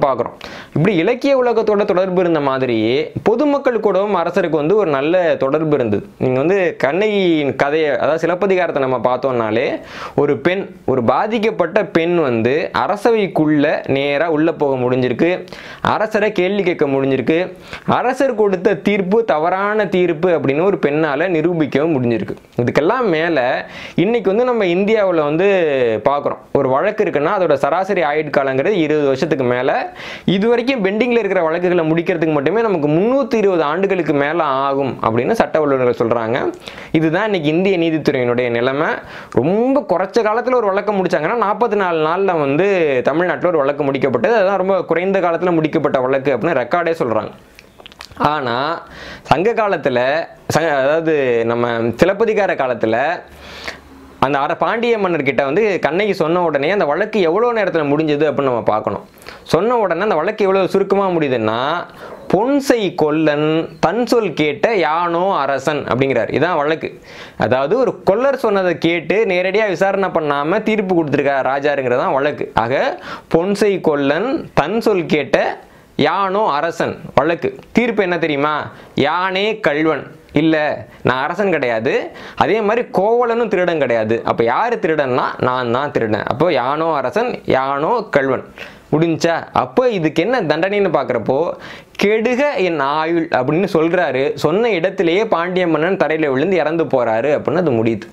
இப்படி இலக்கிய உலகத்தோட தொடர்பு இருந்த மாதிரியே பொதுமக்கள் கூடவும் அரசருக்கு வந்து ஒரு நல்ல தொடர்பு இருந்தது நீங்கள் வந்து கண்ணகியின் கதையை அதாவது சிலப்பதிகாரத்தை நம்ம பார்த்தோம்னாலே ஒரு பெண் ஒரு பாதிக்கப்பட்ட பெண் வந்து அரசவைக்குள்ள நேராக உள்ளே போக முடிஞ்சிருக்கு அரசரை கேள்வி கேட்க முடிஞ்சிருக்கு அரசர் கொடுத்த தீர்ப்பு தவறான தீர்ப்பு அப்படின்னு ஒரு பெண்ணால் நிரூபிக்கவும் முடிஞ்சிருக்கு இதுக்கெல்லாம் மேலே இன்னைக்கு வந்து நம்ம இந்தியாவில் வந்து பார்க்குறோம் ஒரு வழக்கு இருக்குன்னா அதோட சராசரி ஆயுட்காலங்கிறது இருபது வருஷத்துக்கு மேலே இது வரைக்கும் பெண்டிங்கில் இருக்கிற வழக்குகளை முடிக்கிறதுக்கு மட்டுமே நமக்கு முந்நூற்றி இருபது ஆண்டுகளுக்கு மேலே ஆகும் அப்படின்னு சட்ட வல்லுநர்கள் சொல்கிறாங்க இதுதான் இன்னைக்கு இந்திய நீதித்துறையினுடைய நிலைமை ரொம்ப குறைச்ச காலத்தில் ஒரு வழக்கம் முடிச்சாங்கன்னா நாற்பத்தி நாலு நாளில் வந்து தமிழ்நாட்டில் ஒரு வழக்கு முடிக்கப்பட்டது அதுதான் ரொம்ப குறைந்த காலத்தில் முடிக்கப்பட்ட வழக்கு அப்படின்னு ரெக்கார்டே சொல்கிறாங்க ஆனால் சங்க காலத்தில் சங்க அதாவது நம்ம சிலப்பதிகார காலத்தில் அந்த அர பாண்டிய மன்னர்கிட்ட வந்து கண்ணகி சொன்ன உடனே அந்த வழக்கு எவ்வளோ நேரத்தில் முடிஞ்சது அப்படின்னு நம்ம பார்க்கணும் சொன்ன உடனே அந்த வழக்கு எவ்வளோ சுருக்கமாக முடியுதுன்னா பொன்சை கொல்லன் தன் சொல் கேட்ட யானோ அரசன் அப்படிங்கிறார் இதான் வழக்கு அதாவது ஒரு கொல்லர் சொன்னதை கேட்டு நேரடியாக விசாரணை பண்ணாமல் தீர்ப்பு கொடுத்துருக்கார் ராஜாருங்கிறது தான் வழக்கு ஆக பொன்சை கொல்லன் தன் சொல் கேட்ட யானோ அரசன் வழக்கு தீர்ப்பு என்ன தெரியுமா யானே கல்வன் இல்லை நான் அரசன் கிடையாது அதே மாதிரி கோவலனும் திருடன் கிடையாது அப்போ யார் திருடன்னா நான் தான் திருடன் அப்போ யானோ அரசன் யானோ கல்வன் முடிஞ்சா அப்போ இதுக்கு என்ன தண்டனைன்னு பார்க்குறப்போ கெடுக என் ஆயுள் அப்படின்னு சொல்கிறாரு சொன்ன இடத்திலேயே பாண்டிய மன்னன் தரையில் விழுந்து இறந்து போகிறாரு அப்படின்னு அது முடியுது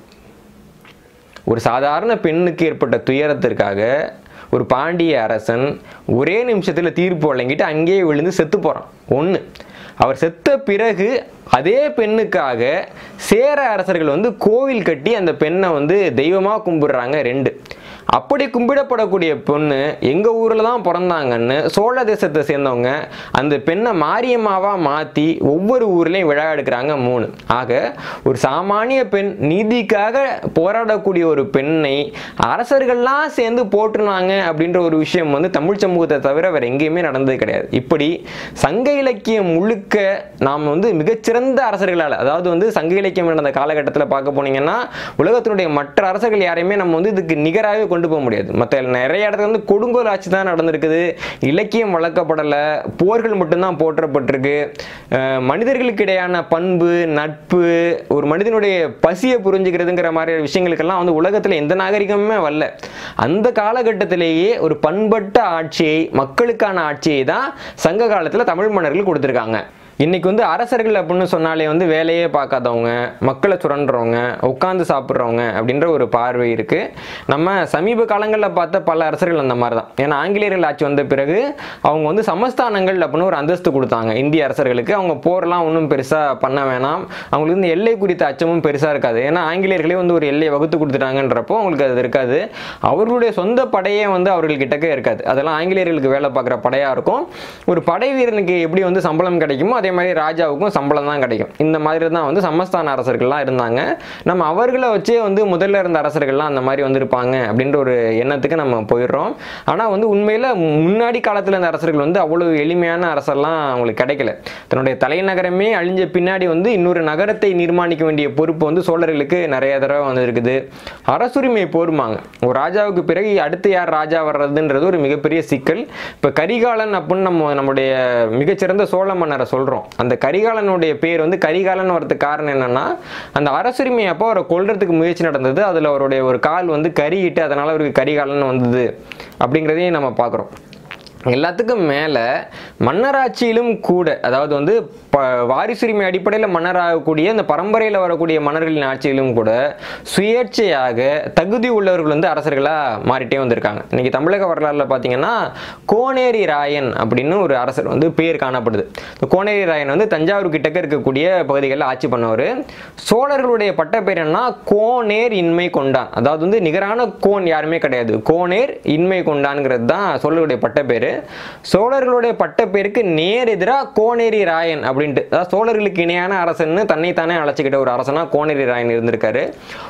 ஒரு சாதாரண பெண்ணுக்கு ஏற்பட்ட துயரத்திற்காக ஒரு பாண்டிய அரசன் ஒரே நிமிஷத்தில் தீர்ப்பு வழங்கிட்டு அங்கேயே விழுந்து செத்து போகிறான் ஒன்று அவர் செத்த பிறகு அதே பெண்ணுக்காக சேர அரசர்கள் வந்து கோவில் கட்டி அந்த பெண்ணை வந்து தெய்வமாக கும்பிடுறாங்க ரெண்டு அப்படி கும்பிடப்படக்கூடிய பொண்ணு எங்கள் ஊரில் தான் பிறந்தாங்கன்னு சோழ தேசத்தை சேர்ந்தவங்க அந்த பெண்ணை மாரியம்மாவாக மாற்றி ஒவ்வொரு ஊர்லேயும் விழா எடுக்கிறாங்க மூணு ஆக ஒரு சாமானிய பெண் நீதிக்காக போராடக்கூடிய ஒரு பெண்ணை அரசர்கள்லாம் சேர்ந்து போட்டுனாங்க அப்படின்ற ஒரு விஷயம் வந்து தமிழ் சமூகத்தை தவிர வேறு எங்கேயுமே நடந்தது கிடையாது இப்படி சங்க இலக்கியம் முழுக்க நாம் வந்து மிகச்சிறந்த அரசர்களால் அதாவது வந்து சங்க இலக்கியம் நடந்த காலகட்டத்தில் பார்க்க போனீங்கன்னா உலகத்தினுடைய மற்ற அரசர்கள் யாரையுமே நம்ம வந்து இதுக்கு நிகராகவே கொண்டு போக முடியாது மற்ற நிறைய இடத்துல வந்து கொடுங்கோல் ஆட்சி தான் நடந்திருக்குது இலக்கியம் வளர்க்கப்படலை போர்கள் மட்டும்தான் போற்றப்பட்டிருக்கு அஹ் மனிதர்களுக்கு இடையான பண்பு நட்பு ஒரு மனிதனுடைய பசியை புரிஞ்சுக்கிறதுங்கிற மாதிரி விஷயங்களுக்கெல்லாம் வந்து உலகத்தில் எந்த நாகரிகமுமே வரல அந்த காலகட்டத்திலேயே ஒரு பண்பட்ட ஆட்சியை மக்களுக்கான ஆட்சியை தான் சங்க காலத்தில் தமிழ் மன்னர்கள் கொடுத்துருக்காங்க இன்னைக்கு வந்து அரசர்கள் அப்படின்னு சொன்னாலே வந்து வேலையே பார்க்காதவங்க மக்களை சுரண்டுறவங்க உட்காந்து சாப்பிட்றவங்க அப்படின்ற ஒரு பார்வை இருக்கு நம்ம சமீப காலங்களில் பார்த்த பல அரசர்கள் அந்த மாதிரி தான் ஏன்னா ஆங்கிலேயர்கள் ஆட்சி வந்த பிறகு அவங்க வந்து சமஸ்தானங்கள் அப்படின்னு ஒரு அந்தஸ்து கொடுத்தாங்க இந்திய அரசர்களுக்கு அவங்க போர்லாம் ஒன்றும் பெருசாக பண்ண வேணாம் அவங்களுக்கு இந்த எல்லை குறித்த அச்சமும் பெருசாக இருக்காது ஏன்னா ஆங்கிலேயர்களே வந்து ஒரு எல்லையை வகுத்து கொடுத்துட்டாங்கன்றப்போ அவங்களுக்கு அது இருக்காது அவர்களுடைய சொந்த படையே வந்து அவர்கள் கிட்டக்க இருக்காது அதெல்லாம் ஆங்கிலேயர்களுக்கு வேலை பார்க்குற படையாக இருக்கும் ஒரு படை வீரனுக்கு எப்படி வந்து சம்பளம் கிடைக்குமோ அதே மாதிரி ராஜாவுக்கும் சம்பளம் தான் கிடைக்கும் இந்த மாதிரி தான் வந்து சமஸ்தான அரசர்கள்லாம் இருந்தாங்க நம்ம அவர்களை வச்சே வந்து முதல்ல இருந்த அரசர்கள்லாம் அந்த மாதிரி வந்திருப்பாங்க அப்படின்ற ஒரு எண்ணத்துக்கு நம்ம போயிடுறோம் ஆனால் வந்து உண்மையில் முன்னாடி காலத்தில் இருந்த அரசர்கள் வந்து அவ்வளவு எளிமையான அரசெல்லாம் அவங்களுக்கு கிடைக்கல தன்னுடைய தலைநகரமே அழிஞ்ச பின்னாடி வந்து இன்னொரு நகரத்தை நிர்மாணிக்க வேண்டிய பொறுப்பு வந்து சோழர்களுக்கு நிறைய தடவை வந்து இருக்குது அரசுரிமை போருமாங்க ஒரு ராஜாவுக்கு பிறகு அடுத்து யார் ராஜா வர்றதுன்றது ஒரு மிகப்பெரிய சிக்கல் இப்போ கரிகாலன் அப்படின்னு நம்ம நம்முடைய மிகச்சிறந்த சோழ மன்னரை சொல்கிறோம் அந்த கரிகாலனுடைய பேர் வந்து கரிகாலன் வரதுக்கு காரணம் என்னன்னா அந்த அரசுரிமை அப்போ அவரை கொல்றதுக்கு முயற்சி நடந்தது அதில் அவருடைய ஒரு கால் வந்து கரியிட்டு அதனால் அவருக்கு கரிகாலன் வந்தது அப்படிங்கிறதையும் நம்ம பார்க்குறோம் எல்லாத்துக்கும் மேலே மன்னராட்சியிலும் கூட அதாவது வந்து ப வாரிசுரிமை அடிப்படையில் மன்னராகக்கூடிய இந்த பரம்பரையில் வரக்கூடிய மன்னர்களின் ஆட்சியிலும் கூட சுயேட்சையாக தகுதி உள்ளவர்கள் வந்து அரசர்களாக மாறிட்டே வந்திருக்காங்க இன்னைக்கு தமிழக வரலாறுல பார்த்தீங்கன்னா கோனேரி ராயன் அப்படின்னு ஒரு அரசர் வந்து பேர் காணப்படுது இந்த கோனேரி ராயன் வந்து தஞ்சாவூர் கிட்டக்க இருக்கக்கூடிய பகுதிகளில் ஆட்சி பண்ணவர் சோழர்களுடைய பட்டப்பேர் என்ன கோனேர் இன்மை கொண்டான் அதாவது வந்து நிகரான கோன் யாருமே கிடையாது கோனேர் இன்மை கொண்டான்ங்கிறது தான் சோழர்களுடைய பட்டப்பேர் சோழர்களுடைய பட்டப்பேருக்கு நேர் எதிராக கோனேரி ராயன் அப்படின்ட்டு அதாவது சோழர்களுக்கு இணையான அரசன்னு தன்னைத்தானே அழைச்சிக்கிட்ட ஒரு அரசனா கோனேரி ராயன் இருந்திருக்காரு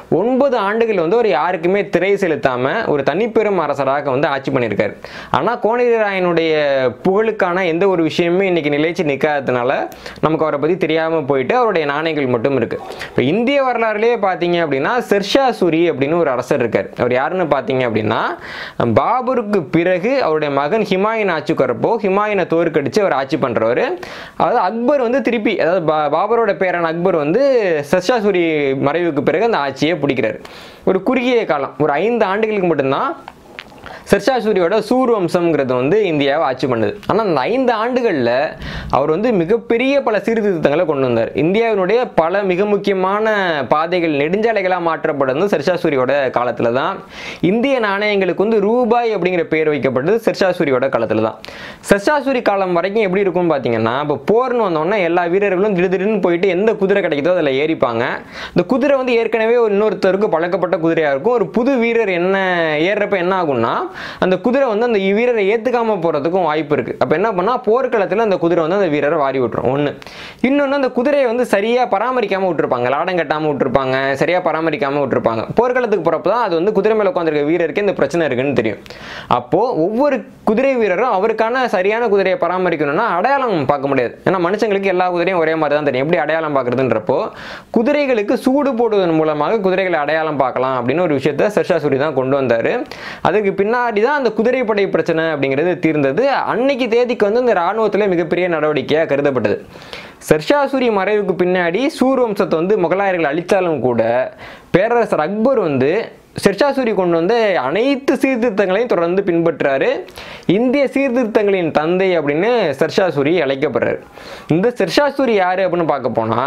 ஒன்பது ஆண்டுகள் வந்து அவர் யாருக்குமே திரை செலுத்தாமல் ஒரு தனிப்பெரும் அரசராக வந்து ஆட்சி பண்ணியிருக்காரு ஆனால் கோனேரிராயனுடைய புகழுக்கான எந்த ஒரு விஷயமுமே இன்னைக்கு நிலைச்சு நிற்காததுனால நமக்கு அவரை பற்றி தெரியாமல் போயிட்டு அவருடைய நாணயங்கள் மட்டும் இருக்கு இப்போ இந்திய வரலாறுலேயே பார்த்தீங்க அப்படின்னா செர்ஷா சூரி அப்படின்னு ஒரு அரசர் இருக்கார் அவர் யாருன்னு பார்த்தீங்க அப்படின்னா பாபருக்கு பிறகு அவருடைய மகன் ஹிமாயின் ஆட்சிக்கு வரப்போ ஹிமாயினை தோற்கடிச்சு அவர் ஆட்சி பண்ணுறவர் அதாவது அக்பர் வந்து திருப்பி அதாவது பா- பாபரோட பேரன் அக்பர் வந்து செர்ஷா சூரி மறைவுக்கு பிறகு அந்த ஆட்சியை பிடிக்கிறார் ஒரு குறுகிய காலம் ஒரு ஐந்து ஆண்டுகளுக்கு மட்டும்தான் செர்ஷா சூரியோட சூர் வம்சம்ங்கிறது வந்து இந்தியாவை ஆட்சி பண்ணுது ஆனால் அந்த ஐந்து ஆண்டுகளில் அவர் வந்து மிகப்பெரிய பல சீர்திருத்தங்களை கொண்டு வந்தார் இந்தியாவினுடைய பல மிக முக்கியமான பாதைகள் நெடுஞ்சாலைகளாக மாற்றப்படுறது செர்ஷா சூரியோட காலத்தில் தான் இந்திய நாணயங்களுக்கு வந்து ரூபாய் அப்படிங்கிற பேர் வைக்கப்பட்டது செர்ஷா சூரியோட காலத்தில் தான் செர்ஷா சூரி காலம் வரைக்கும் எப்படி இருக்கும்னு பார்த்தீங்கன்னா இப்போ போர்னு வந்தோடனே எல்லா வீரர்களும் திடீர்னு போயிட்டு எந்த குதிரை கிடைக்குதோ அதில் ஏறிப்பாங்க இந்த குதிரை வந்து ஏற்கனவே ஒரு இன்னொருத்தருக்கு பழக்கப்பட்ட குதிரையாக இருக்கும் ஒரு புது வீரர் என்ன ஏறுறப்ப என்ன ஆகும்னா அந்த குதிரை வந்து அந்த வீரரை ஏற்றுக்காம போகிறதுக்கும் வாய்ப்பு இருக்குது அப்போ என்ன பண்ணால் போர்க்களத்தில் அந்த குதிரை வந்து அந்த வீரரை வாரி விட்டுரும் ஒன்று இன்னொன்று அந்த குதிரையை வந்து சரியாக பராமரிக்காமல் விட்டுருப்பாங்க லாடம் கட்டாமல் விட்டுருப்பாங்க சரியாக பராமரிக்காமல் விட்டுருப்பாங்க போர்க்களத்துக்கு போகிறப்ப தான் அது வந்து குதிரை மேலே உட்காந்துருக்க வீரருக்கு இந்த பிரச்சனை இருக்குன்னு தெரியும் அப்போது ஒவ்வொரு குதிரை வீரரும் அவருக்கான சரியான குதிரையை பராமரிக்கணும்னா அடையாளம் பார்க்க முடியாது ஏன்னா மனுஷங்களுக்கு எல்லா குதிரையும் ஒரே மாதிரி தான் தெரியும் எப்படி அடையாளம் பார்க்குறதுன்றப்போ குதிரைகளுக்கு சூடு போடுவதன் மூலமாக குதிரைகளை அடையாளம் பார்க்கலாம் அப்படின்னு ஒரு விஷயத்த செர்ஷா சூரி தான் கொண்டு வந்தார் அதுக்கு பின்னாடி தான் அந்த குதிரைப்படை பிரச்சனை அப்படிங்கிறது தீர்ந்தது அன்னைக்கு தேதிக்கு வந்து இந்த இராணுவத்தில் மிகப்பெரிய நடவடிக்கையாக கருதப்பட்டது செர்ஷாசூரி மறைவுக்கு பின்னாடி சூர் வம்சத்தை வந்து முகலாயர்கள் அழித்தாலும் கூட பேரரசர் அக்பர் வந்து செர்ஷாசூரி கொண்டு வந்த அனைத்து சீர்திருத்தங்களையும் தொடர்ந்து பின்பற்றாரு இந்திய சீர்திருத்தங்களின் தந்தை அப்படின்னு செர்ஷாசூரி அழைக்கப்படுறாரு இந்த செர்ஷாசூரி யாரு அப்படின்னு பார்க்க போனா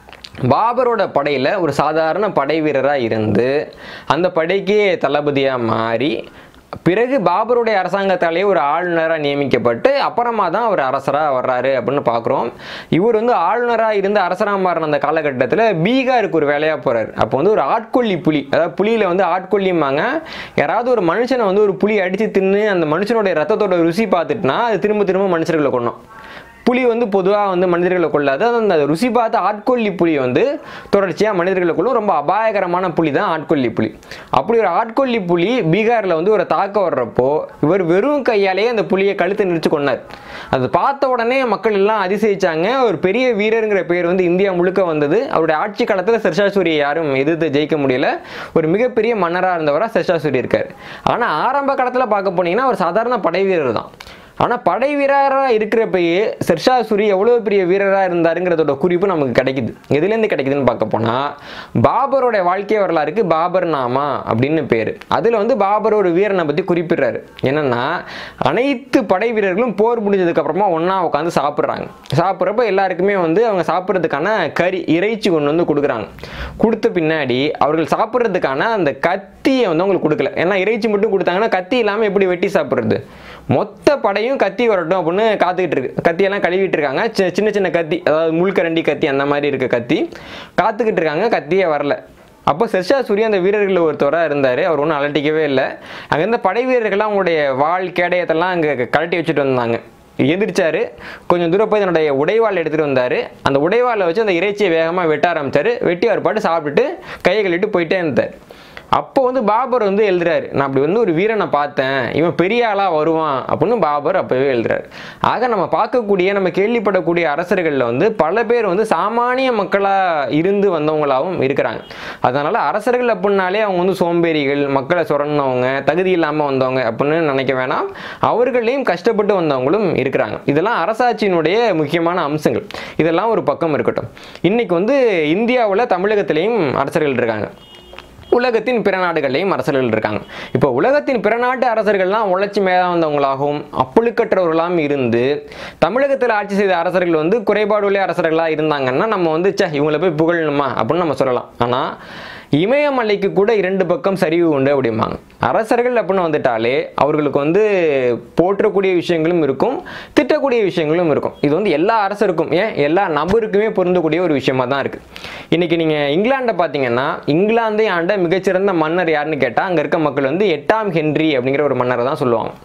பாபரோட படையில் ஒரு சாதாரண படை வீரராக இருந்து அந்த படைக்கே தளபதியாக மாறி பிறகு பாபருடைய அரசாங்கத்தாலேயே ஒரு ஆளுநராக நியமிக்கப்பட்டு அப்புறமா தான் அவர் அரசராக வர்றாரு அப்படின்னு பார்க்குறோம் இவர் வந்து ஆளுநராக இருந்து அரசராக மாறின அந்த காலகட்டத்தில் பீகாருக்கு ஒரு வேலையாக போகிறார் அப்போ வந்து ஒரு ஆட்கொல்லி புலி அதாவது புலியில் வந்து ஆட்கொல்லிம்பாங்க யாராவது ஒரு மனுஷனை வந்து ஒரு புலி அடித்து தின்னு அந்த மனுஷனுடைய ரத்தத்தோட ருசி பார்த்துட்டுனா அது திரும்ப திரும்ப மனுஷர்களை கொண்டோம் புலி வந்து பொதுவாக வந்து மனிதர்களை கொள்ளாது அது அந்த ருசி பார்த்த ஆட்கொல்லி புலி வந்து தொடர்ச்சியாக மனிதர்களை கொள்ளும் ரொம்ப அபாயகரமான புலி தான் ஆட்கொல்லி புலி அப்படி ஒரு ஆட்கொல்லி புலி பீகாரில் வந்து ஒரு தாக்க வர்றப்போ இவர் வெறும் கையாலேயே அந்த புலியை கழுத்தை நிறுத்தி கொண்டார் அது பார்த்த உடனே மக்கள் எல்லாம் அதிசயிச்சாங்க ஒரு பெரிய வீரருங்கிற பேர் வந்து இந்தியா முழுக்க வந்தது அவருடைய ஆட்சி காலத்தில் செர்ஷாசூரியை யாரும் எதிர்த்து ஜெயிக்க முடியல ஒரு மிகப்பெரிய மன்னராக இருந்தவராக செர்ஷாசூரி இருக்கார் ஆனால் ஆரம்ப காலத்தில் பார்க்க போனீங்கன்னா அவர் சாதாரண படை வீரர் தான் ஆனால் படை வீரராக இருக்கிறப்பயே செர்ஷாசூரி எவ்வளோ பெரிய வீரராக இருந்தாருங்கிறதோட குறிப்பு நமக்கு கிடைக்குது எதுலேருந்து கிடைக்குதுன்னு பார்க்க போனால் பாபரோட வாழ்க்கை வரலாறுக்கு பாபர் நாமா அப்படின்னு பேர் அதில் வந்து பாபர் ஒரு வீரனை பற்றி குறிப்பிடுறாரு என்னன்னா அனைத்து படை வீரர்களும் போர் முடிஞ்சதுக்கு அப்புறமா ஒன்றா உட்காந்து சாப்பிட்றாங்க சாப்பிட்றப்ப எல்லாருக்குமே வந்து அவங்க சாப்பிட்றதுக்கான கறி இறைச்சி கொண்டு வந்து கொடுக்குறாங்க கொடுத்த பின்னாடி அவர்கள் சாப்பிட்றதுக்கான அந்த கத்தியை வந்து அவங்களுக்கு கொடுக்கல ஏன்னா இறைச்சி மட்டும் கொடுத்தாங்கன்னா கத்தி இல்லாமல் எப்படி வெட்டி சாப்பிட்றது மொத்த படையும் கத்தி வரட்டும் அப்படின்னு காத்துக்கிட்டு இருக்கு கத்தியெல்லாம் கழுவிட்டு இருக்காங்க சி- சின்ன சின்ன கத்தி அதாவது முள்கரண்டி கத்தி அந்த மாதிரி இருக்க கத்தி காத்துக்கிட்டு இருக்காங்க கத்தியே வரல அப்போ செர்ஷா சூரி அந்த வீரர்களில் ஒருத்தவராக இருந்தார் அவர் ஒன்றும் அலட்டிக்கவே இல்லை அங்கே இருந்த படை வீரர்கள்லாம் அவங்களுடைய வாள் கேடயத்தெல்லாம் அங்கே கழட்டி வச்சுட்டு வந்தாங்க எதிர்ச்சாரு கொஞ்சம் தூரம் போய் தன்னுடைய உடைவாள் எடுத்துகிட்டு வந்தார் அந்த உடைவாளை வச்சு அந்த இறைச்சியை வேகமாக வெட்ட ஆரம்பிச்சாரு வெட்டி அவர் பாட்டு சாப்பிட்டுட்டு கையை கழுவிட்டு போயிட்டே இருந்தார் அப்போ வந்து பாபர் வந்து எழுதுறாரு நான் அப்படி வந்து ஒரு வீரனை பார்த்தேன் இவன் பெரிய ஆளாக வருவான் அப்படின்னு பாபர் அப்போவே எழுதுறாரு ஆக நம்ம பார்க்கக்கூடிய நம்ம கேள்விப்படக்கூடிய அரசர்களில் வந்து பல பேர் வந்து சாமானிய மக்களாக இருந்து வந்தவங்களாகவும் இருக்கிறாங்க அதனால் அரசர்கள் அப்படின்னாலே அவங்க வந்து சோம்பேறிகள் மக்களை சுரண்டவங்க தகுதி இல்லாமல் வந்தவங்க அப்படின்னு நினைக்க வேணாம் அவர்களையும் கஷ்டப்பட்டு வந்தவங்களும் இருக்கிறாங்க இதெல்லாம் அரசாட்சியினுடைய முக்கியமான அம்சங்கள் இதெல்லாம் ஒரு பக்கம் இருக்கட்டும் இன்னைக்கு வந்து இந்தியாவில் தமிழகத்திலையும் அரசர்கள் இருக்காங்க உலகத்தின் பிற நாடுகள்லையும் அரசர்கள் இருக்காங்க இப்போ உலகத்தின் பிற நாட்டு அரசர்கள்லாம் உழைச்சி மேலே வந்தவங்களாகவும் அப்புழுக்கற்றவர்களாகவும் இருந்து தமிழகத்தில் ஆட்சி செய்த அரசர்கள் வந்து குறைபாடுள்ள அரசர்களாக இருந்தாங்கன்னா நம்ம வந்து ச்சே இவங்களை போய் புகழணுமா அப்படின்னு நம்ம சொல்லலாம் ஆனால் இமயமலைக்கு கூட இரண்டு பக்கம் சரிவு உண்டு அப்படிம்பாங்க அரசர்கள் அப்படின்னு வந்துட்டாலே அவர்களுக்கு வந்து போற்றக்கூடிய விஷயங்களும் இருக்கும் திட்டக்கூடிய விஷயங்களும் இருக்கும் இது வந்து எல்லா அரசருக்கும் ஏன் எல்லா நபருக்குமே பொருந்தக்கூடிய ஒரு விஷயமா தான் இருக்கு இன்னைக்கு நீங்க இங்கிலாண்டை பார்த்தீங்கன்னா இங்கிலாந்தை ஆண்ட மிகச்சிறந்த மன்னர் யாருன்னு கேட்டால் அங்கே இருக்க மக்கள் வந்து எட்டாம் ஹென்றி அப்படிங்கிற ஒரு மன்னரை தான் சொல்லுவாங்க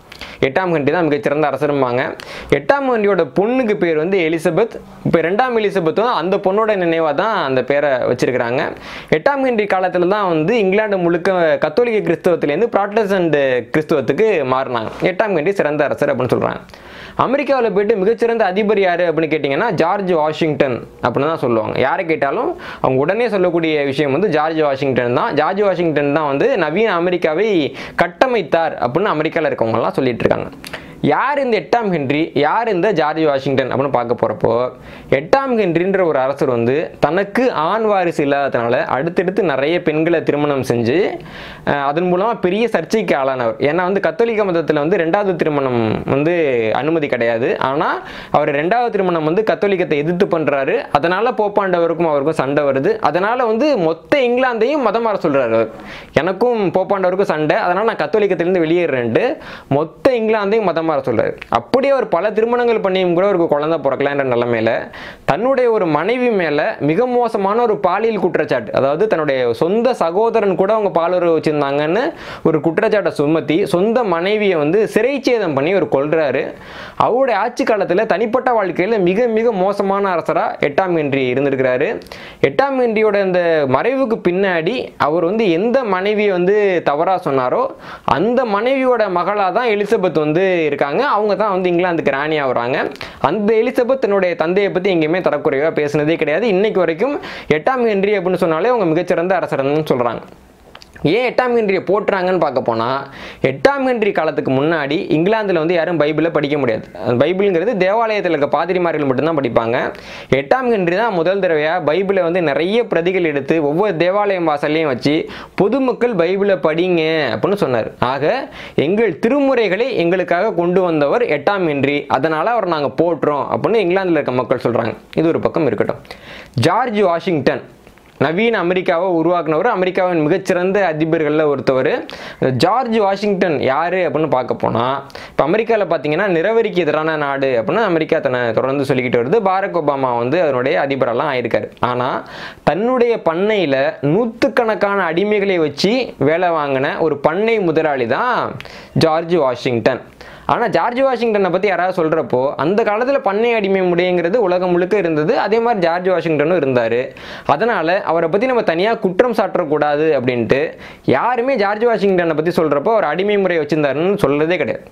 எட்டாம் ஹென்றி தான் மிகச்சிறந்த அரசரும்பாங்க எட்டாம் ஹென்ரியோட பொண்ணுக்கு பேர் வந்து எலிசபெத் இப்போ ரெண்டாம் எலிசபெத்தும் அந்த பொண்ணோட நினைவாக தான் அந்த பேரை வச்சிருக்கிறாங்க எட்டாம் ஹென்றி காலத்தில் தான் வந்து இங்கிலாந்து முழுக்க கத்தோலிக்க கிறிஸ்தவத்திலேருந்து ப்ராட்டஸ்டன்ட் கிறிஸ்தவத்துக்கு மாறினாங்க எட்டாம் ஹென்றி சிறந்த அரசர் அப்படின்னு சொல்கிறாங்க அமெரிக்காவில் போயிட்டு மிகச்சிறந்த அதிபர் யார் அப்படின்னு கேட்டிங்கன்னா ஜார்ஜ் வாஷிங்டன் அப்படின்னு தான் சொல்லுவாங்க யாரை கேட்டாலும் அவங்க உடனே சொல்லக்கூடிய விஷயம் வந்து ஜார்ஜ் வாஷிங்டன் தான் ஜார்ஜ் வாஷிங்டன் தான் வந்து நவீன அமெரிக்காவை கட்டமைத்தார் அப்படின்னு அமெரிக்காவில் இருக்கவங்கலாம் சொல்லிட்டு இருக்காங்க யார் இந்த எட்டாம் ஹென்றி யார் இந்த ஜார்ஜ் வாஷிங்டன் அப்படின்னு பார்க்க போகிறப்போ எட்டாம் ஹென்றின்ற ஒரு அரசர் வந்து தனக்கு ஆண் வாரிசு இல்லாததுனால அடுத்தடுத்து நிறைய பெண்களை திருமணம் செஞ்சு அஹ், அதன் மூலமாக பெரிய சர்ச்சைக்கு ஆளானவர் ஏன்னா வந்து கத்தோலிக்க மதத்தில் வந்து ரெண்டாவது திருமணம் வந்து அனுமதி கிடையாது ஆனால் அவர் ரெண்டாவது திருமணம் வந்து கத்தோலிக்கத்தை எதிர்த்து பண்ணுறாரு அதனால் போப்பாண்டவருக்கும் அவருக்கும் சண்டை வருது அதனால் வந்து மொத்த இங்கிலாந்தையும் மதம் மாற சொல்கிறாரு அவர் எனக்கும் போப்பாண்டவருக்கும் சண்டை அதனால் நான் கத்தோலிக்கத்திலேருந்து வெளியேறேன்ட்டு மொத்த இங்கிலாந்தையும் மதம் மாற சொல்றாரு அப்படியே அவர் பல திருமணங்கள் பண்ணியும் கூட அவருக்கு குழந்தை பிறக்கலான்ற நிலைமையில தன்னுடைய ஒரு மனைவி மேல மிக மோசமான ஒரு பாலியல் குற்றச்சாட்டு அதாவது தன்னுடைய சொந்த சகோதரன் கூட அவங்க பாலுறவு வச்சிருந்தாங்கன்னு ஒரு குற்றச்சாட்டை சுமத்தி சொந்த மனைவியை வந்து சிறைச்சேதம் பண்ணி அவர் கொல்றாரு அவருடைய ஆட்சி காலத்துல தனிப்பட்ட வாழ்க்கையில மிக மிக மோசமான அரசரா எட்டாம் ஹென்றி இருந்திருக்கிறாரு எட்டாம் ஹென்றியோட இந்த மறைவுக்கு பின்னாடி அவர் வந்து எந்த மனைவியை வந்து தவறா சொன்னாரோ அந்த மனைவியோட மகளா தான் எலிசபெத் வந்து இருக்காங்க அவங்க தான் வந்து இங்கிலாந்துக்கு ராணி ஆகுறாங்க அந்த எலிசபெத் தன்னுடைய தந்தையை பத்தி எங்கேயுமே தரக்குறைவா பேசினதே கிடையாது இன்னைக்கு வரைக்கும் எட்டாம் ஹென்றி அப்படின்னு சொன்னாலே அவங்க மிகச்சிறந்த அரசர்னு சொல்றாங்க ஏன் எட்டாம் ஹென்ரியை போட்டுறாங்கன்னு பார்க்க போனால் எட்டாம் ஹென்றி காலத்துக்கு முன்னாடி இங்கிலாந்தில் வந்து யாரும் பைபிளை படிக்க முடியாது அந்த பைபிளுங்கிறது தேவாலயத்தில் இருக்க பாதிரிமார்கள் மட்டும்தான் படிப்பாங்க எட்டாம் ஹென்றி தான் முதல் தடவையாக பைபிளை வந்து நிறைய பிரதிகள் எடுத்து ஒவ்வொரு தேவாலயம் வாசல்லையும் வச்சு பொதுமக்கள் பைபிளை படிங்க அப்படின்னு சொன்னார் ஆக எங்கள் திருமுறைகளை எங்களுக்காக கொண்டு வந்தவர் எட்டாம் ஹென்றி அதனால் அவர் நாங்கள் போட்டுறோம் அப்படின்னு இங்கிலாந்தில் இருக்க மக்கள் சொல்கிறாங்க இது ஒரு பக்கம் இருக்கட்டும் ஜார்ஜ் வாஷிங்டன் நவீன அமெரிக்காவை உருவாக்குனவர் அமெரிக்காவின் மிகச்சிறந்த அதிபர்களில் ஒருத்தவர் ஜார்ஜ் வாஷிங்டன் யார் அப்படின்னு பார்க்க போனால் இப்போ அமெரிக்காவில் பார்த்தீங்கன்னா நிறவரிக்கு எதிரான நாடு அப்படின்னு அமெரிக்கா தன்னை தொடர்ந்து சொல்லிக்கிட்டு வருது பாரக் ஒபாமா வந்து அதனுடைய அதிபரெல்லாம் ஆயிருக்காரு ஆனால் தன்னுடைய பண்ணையில் நூற்றுக்கணக்கான அடிமைகளை வச்சு வேலை வாங்கின ஒரு பண்ணை முதலாளி தான் ஜார்ஜ் வாஷிங்டன் ஆனால் ஜார்ஜ் வாஷிங்டனை பற்றி யாராவது சொல்கிறப்போ அந்த காலத்தில் பண்ணை அடிமை முறைங்கிறது உலகம் முழுக்க இருந்தது அதே மாதிரி ஜார்ஜ் வாஷிங்டனும் இருந்தார் அதனால் அவரை பற்றி நம்ம தனியாக குற்றம் சாட்டக்கூடாது அப்படின்ட்டு யாருமே ஜார்ஜ் வாஷிங்டனை பற்றி சொல்கிறப்போ அவர் அடிமை முறை வச்சுருந்தாருன்னு சொல்கிறதே கிடையாது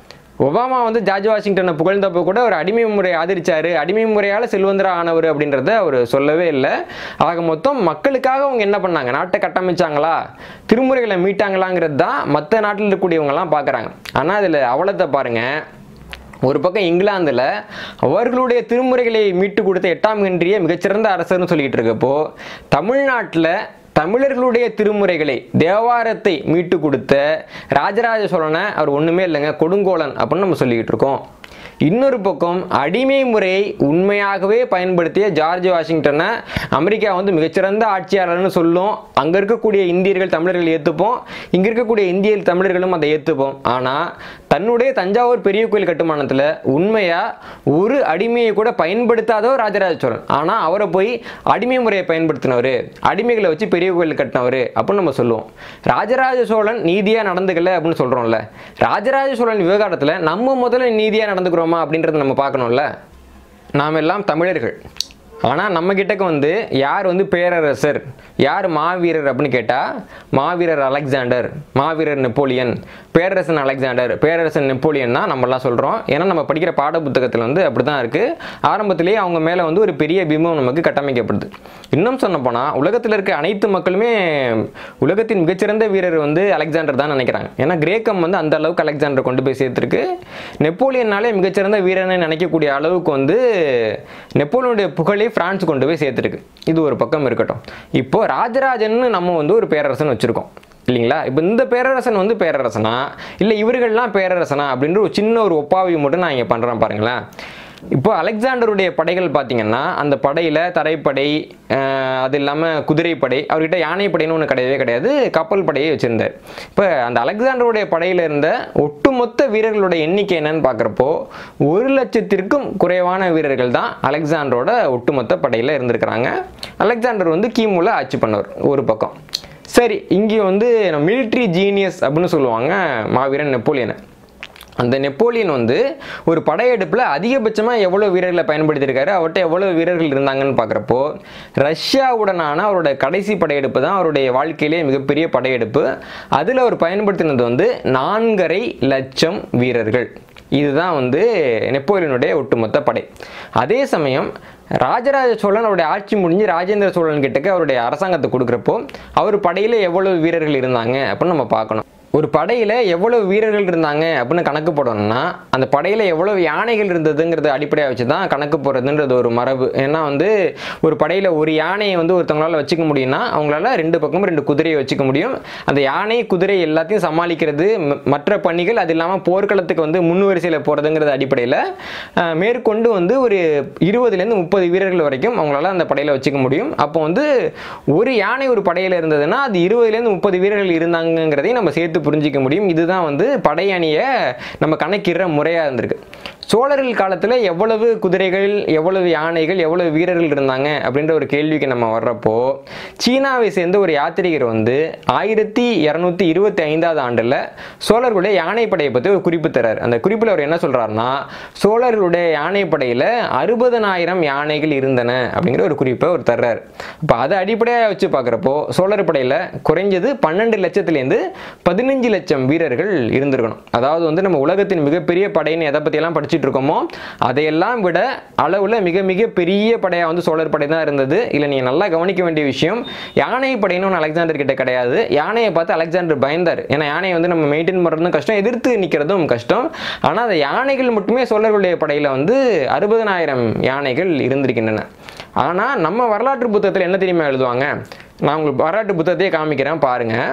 ஒபாமா வந்து ஜார்ஜ் வாஷிங்டனை புகழ்ந்தப்போ கூட ஒரு அடிமை முறை ஆதரிச்சாரு அடிமை முறையால் செல்வந்தரா ஆனவர் அப்படின்றத அவர் சொல்லவே இல்லை ஆக மொத்தம் மக்களுக்காக அவங்க என்ன பண்ணாங்க நாட்டை கட்டமைச்சாங்களா திருமுறைகளை மீட்டாங்களாங்கிறது தான் மற்ற நாட்டில் இருக்கக்கூடியவங்கலாம் பார்க்குறாங்க ஆனால் அதில் அவலத்தை பாருங்கள் ஒரு பக்கம் இங்கிலாந்தில் அவர்களுடைய திருமுறைகளை மீட்டு கொடுத்த எட்டாம் ஹென்றியை மிகச்சிறந்த அரசர்னு சொல்லிட்டு இருக்கப்போ தமிழ்நாட்டில் தமிழர்களுடைய திருமுறைகளை தேவாரத்தை மீட்டு கொடுத்த ராஜராஜ சோழனை அவர் ஒன்றுமே இல்லைங்க கொடுங்கோலன் அப்படின்னு நம்ம சொல்லிக்கிட்டு இருக்கோம் இன்னொரு பக்கம் அடிமை முறையை உண்மையாகவே பயன்படுத்திய ஜார்ஜ் வாஷிங்டனை அமெரிக்கா வந்து மிகச்சிறந்த ஆட்சியாளர்னு சொல்லும் அங்கே இருக்கக்கூடிய இந்தியர்கள் தமிழர்கள் ஏற்றுப்போம் இங்கே இருக்கக்கூடிய இந்திய தமிழர்களும் அதை ஏற்றுப்போம் ஆனால் தன்னுடைய தஞ்சாவூர் பெரிய கோயில் கட்டுமானத்தில் உண்மையாக ஒரு அடிமையை கூட பையன்படுத்தாதவர் ராஜராஜ சோழன் ஆனால் அவரை போய் அடிமை முறையை பயன்படுத்தினவர் அடிமைகளை வச்சு பெரிய கோயில் கட்டினவர் அப்படின்னு நம்ம சொல்லுவோம் ராஜராஜ சோழன் நீதியாக நடந்துக்கல அப்படின்னு சொல்கிறோம்ல ராஜராஜ சோழன் விவகாரத்தில் நம்ம முதல்ல நீதியாக நடந்துக்கிறோமா அப்படின்றத நம்ம பார்க்கணும்ல நாம் எல்லாம் தமிழர்கள் ஆனால் நம்ம கிட்டக்க வந்து யார் வந்து பேரரசர் யார் மாவீரர் அப்படின்னு கேட்டால் மாவீரர் அலெக்சாண்டர் மாவீரர் நெப்போலியன் பேரரசன் அலெக்சாண்டர் பேரரசன் நெப்போலியன் தான் நம்மலாம் சொல்கிறோம் ஏன்னா நம்ம படிக்கிற பாட புத்தகத்தில் வந்து அப்படி தான் இருக்குது ஆரம்பத்திலேயே அவங்க மேலே வந்து ஒரு பெரிய பிம்பம் நமக்கு கட்டமைக்கப்படுது இன்னும் சொன்னப்போனால் உலகத்தில் இருக்க அனைத்து மக்களுமே உலகத்தின் மிகச்சிறந்த வீரர் வந்து அலெக்சாண்டர் தான் நினைக்கிறாங்க ஏன்னா கிரேக்கம் வந்து அந்த அளவுக்கு அலெக்சாண்டர் கொண்டு போய் சேர்த்துருக்கு நெப்போலியன்னாலே மிகச்சிறந்த வீரனை நினைக்கக்கூடிய அளவுக்கு வந்து நெப்போலியனுடைய புகழை பிரான்ஸ் கொண்டு போய் சேர்த்துருக்கு இது ஒரு பக்கம் இருக்கட்டும் இப்போ ராஜராஜன் நம்ம வந்து ஒரு பேரரசன் வச்சுருக்கோம் இல்லைங்களா இப்போ இந்த பேரரசன் வந்து பேரரசனா இல்லை இவர்கள்லாம் பேரரசனா அப்படின்ற ஒரு சின்ன ஒரு ஒப்பாவி மட்டும் நான் இங்கே பண்ணுறேன் பாருங்களேன் இப்போ அலெக்சாண்டருடைய படைகள் பார்த்தீங்கன்னா அந்த படையில் தரைப்படை அஹ், அது இல்லாமல் குதிரைப்படை அவர்கிட்ட யானைப்படைன்னு ஒன்று கிடையவே கிடையாது கப்பல் படையை வச்சுருந்தார் இப்போ அந்த அலெக்சாண்டருடைய படையில் இருந்த ஒட்டுமொத்த வீரர்களுடைய எண்ணிக்கை என்னன்னு பார்க்குறப்போ ஒரு லட்சத்திற்கும் குறைவான வீரர்கள் தான் அலெக்சாண்டரோட ஒட்டுமொத்த படையில் இருந்திருக்கிறாங்க அலெக்சாண்டர் வந்து கிமுல ஆட்சி பண்ணவர் ஒரு பக்கம் சரி இங்கே வந்து மிலிட்ரி ஜீனியஸ் அப்படின்னு சொல்லுவாங்க மாவீரன் நெப்போலியனை அந்த நெப்போலியன் வந்து ஒரு படையெடுப்பில் அதிகபட்சமாக எவ்வளோ வீரர்களை பயன்படுத்தியிருக்காரு அவர்கிட்ட எவ்வளோ வீரர்கள் இருந்தாங்கன்னு பார்க்குறப்போ ரஷ்யாவுடனான அவரோட கடைசி படையெடுப்பு தான் அவருடைய வாழ்க்கையிலே மிகப்பெரிய படையெடுப்பு அதில் அவர் பயன்படுத்தினது வந்து நான்கரை லட்சம் வீரர்கள் இதுதான் வந்து நெப்போலியனுடைய ஒட்டுமொத்த படை அதே சமயம் ராஜராஜ சோழன் அவருடைய ஆட்சி முடிஞ்சு ராஜேந்திர சோழன் கிட்டக்க அவருடைய அரசாங்கத்தை கொடுக்குறப்போ அவர் படையில் எவ்வளவு வீரர்கள் இருந்தாங்க அப்படின்னு நம்ம பார்க்கணும் ஒரு படையில் எவ்வளவு வீரர்கள் இருந்தாங்க அப்படின்னு கணக்கு போடணும்னா அந்த படையில் எவ்வளவு யானைகள் இருந்ததுங்கிறத அடிப்படையாக வச்சு தான் கணக்கு போடுறதுன்றது ஒரு மரபு ஏன்னா வந்து ஒரு படையில் ஒரு யானையை வந்து ஒருத்தவங்களால வச்சுக்க முடியும்னா அவங்களால ரெண்டு பக்கமும் ரெண்டு குதிரையை வச்சுக்க முடியும் அந்த யானை குதிரை எல்லாத்தையும் சமாளிக்கிறது ம- மற்ற பணிகள் அது இல்லாமல் போர்க்களத்துக்கு வந்து முன்வரிசையில் போகிறதுங்கிறது அடிப்படையில் அஹ், மேற்கொண்டு வந்து ஒரு இருபதுலேருந்து முப்பது வீரர்கள் வரைக்கும் அவங்களால அந்த படையில் வச்சுக்க முடியும் அப்போ வந்து ஒரு யானை ஒரு படையில் இருந்ததுன்னா அது இருபதுலேருந்து முப்பது வீரர்கள் இருந்தாங்கங்கிறதையும் நம்ம சேர்த்து புரிஞ்சிக்க முடியும் இதுதான் வந்து படையணியை நம்ம கணக்கிடுற முறையாக இருந்திருக்கு சோழர்கள் காலத்தில் எவ்வளவு குதிரைகள் எவ்வளவு யானைகள் எவ்வளவு வீரர்கள் இருந்தாங்க அப்படின்ற ஒரு கேள்விக்கு நம்ம வர்றப்போ சீனாவை சேர்ந்த ஒரு யாத்திரிகர் வந்து ஆயிரத்தி இரநூத்தி இருபத்தி ஐந்தாவது ஆண்டில் சோழர்களுடைய யானைப்படையை பற்றி ஒரு குறிப்பு தரார் அந்த குறிப்பில் அவர் என்ன சொல்றாருன்னா சோழர்களுடைய யானைப்படையில் அறுபதனாயிரம் யானைகள் இருந்தன அப்படிங்கிற ஒரு குறிப்பை அவர் தர்றார் இப்போ அதை அடிப்படையாக வச்சு பார்க்குறப்போ சோழர் படையில் குறைஞ்சது பன்னெண்டு லட்சத்துலேருந்து பதினஞ்சு லட்சம் வீரர்கள் இருந்திருக்கணும் அதாவது வந்து நம்ம உலகத்தின் மிகப்பெரிய படைன்னு எதை பற்றியெல்லாம் படிச்சுட்டு இருக்கோமோ அதையெல்லாம் விட அளவில் மிக மிக பெரிய படையாக வந்து சோழர் படை தான் இருந்தது இல்லை நீங்கள் நல்லா கவனிக்க வேண்டிய விஷயம் யானை படைன்னு ஒன்று அலெக்சாண்டர் கிட்ட கிடையாது யானையை பார்த்து அலெக்சாண்டர் பயந்தார் ஏன்னா யானையை வந்து நம்ம மெயின்டைன் பண்ணுறதும் கஷ்டம் எதிர்த்து நிற்கிறதும் கஷ்டம் ஆனால் அந்த யானைகள் மட்டுமே சோழர்களுடைய படையில் வந்து அறுபதனாயிரம் யானைகள் இருந்திருக்கின்றன ஆனால் நம்ம வரலாற்று புத்தகத்தில் என்ன தெரியுமா எழுதுவாங்க நான் உங்களுக்கு வரலாற்று புத்தகத்தையே காமிக்கிறேன் பாருங்கள்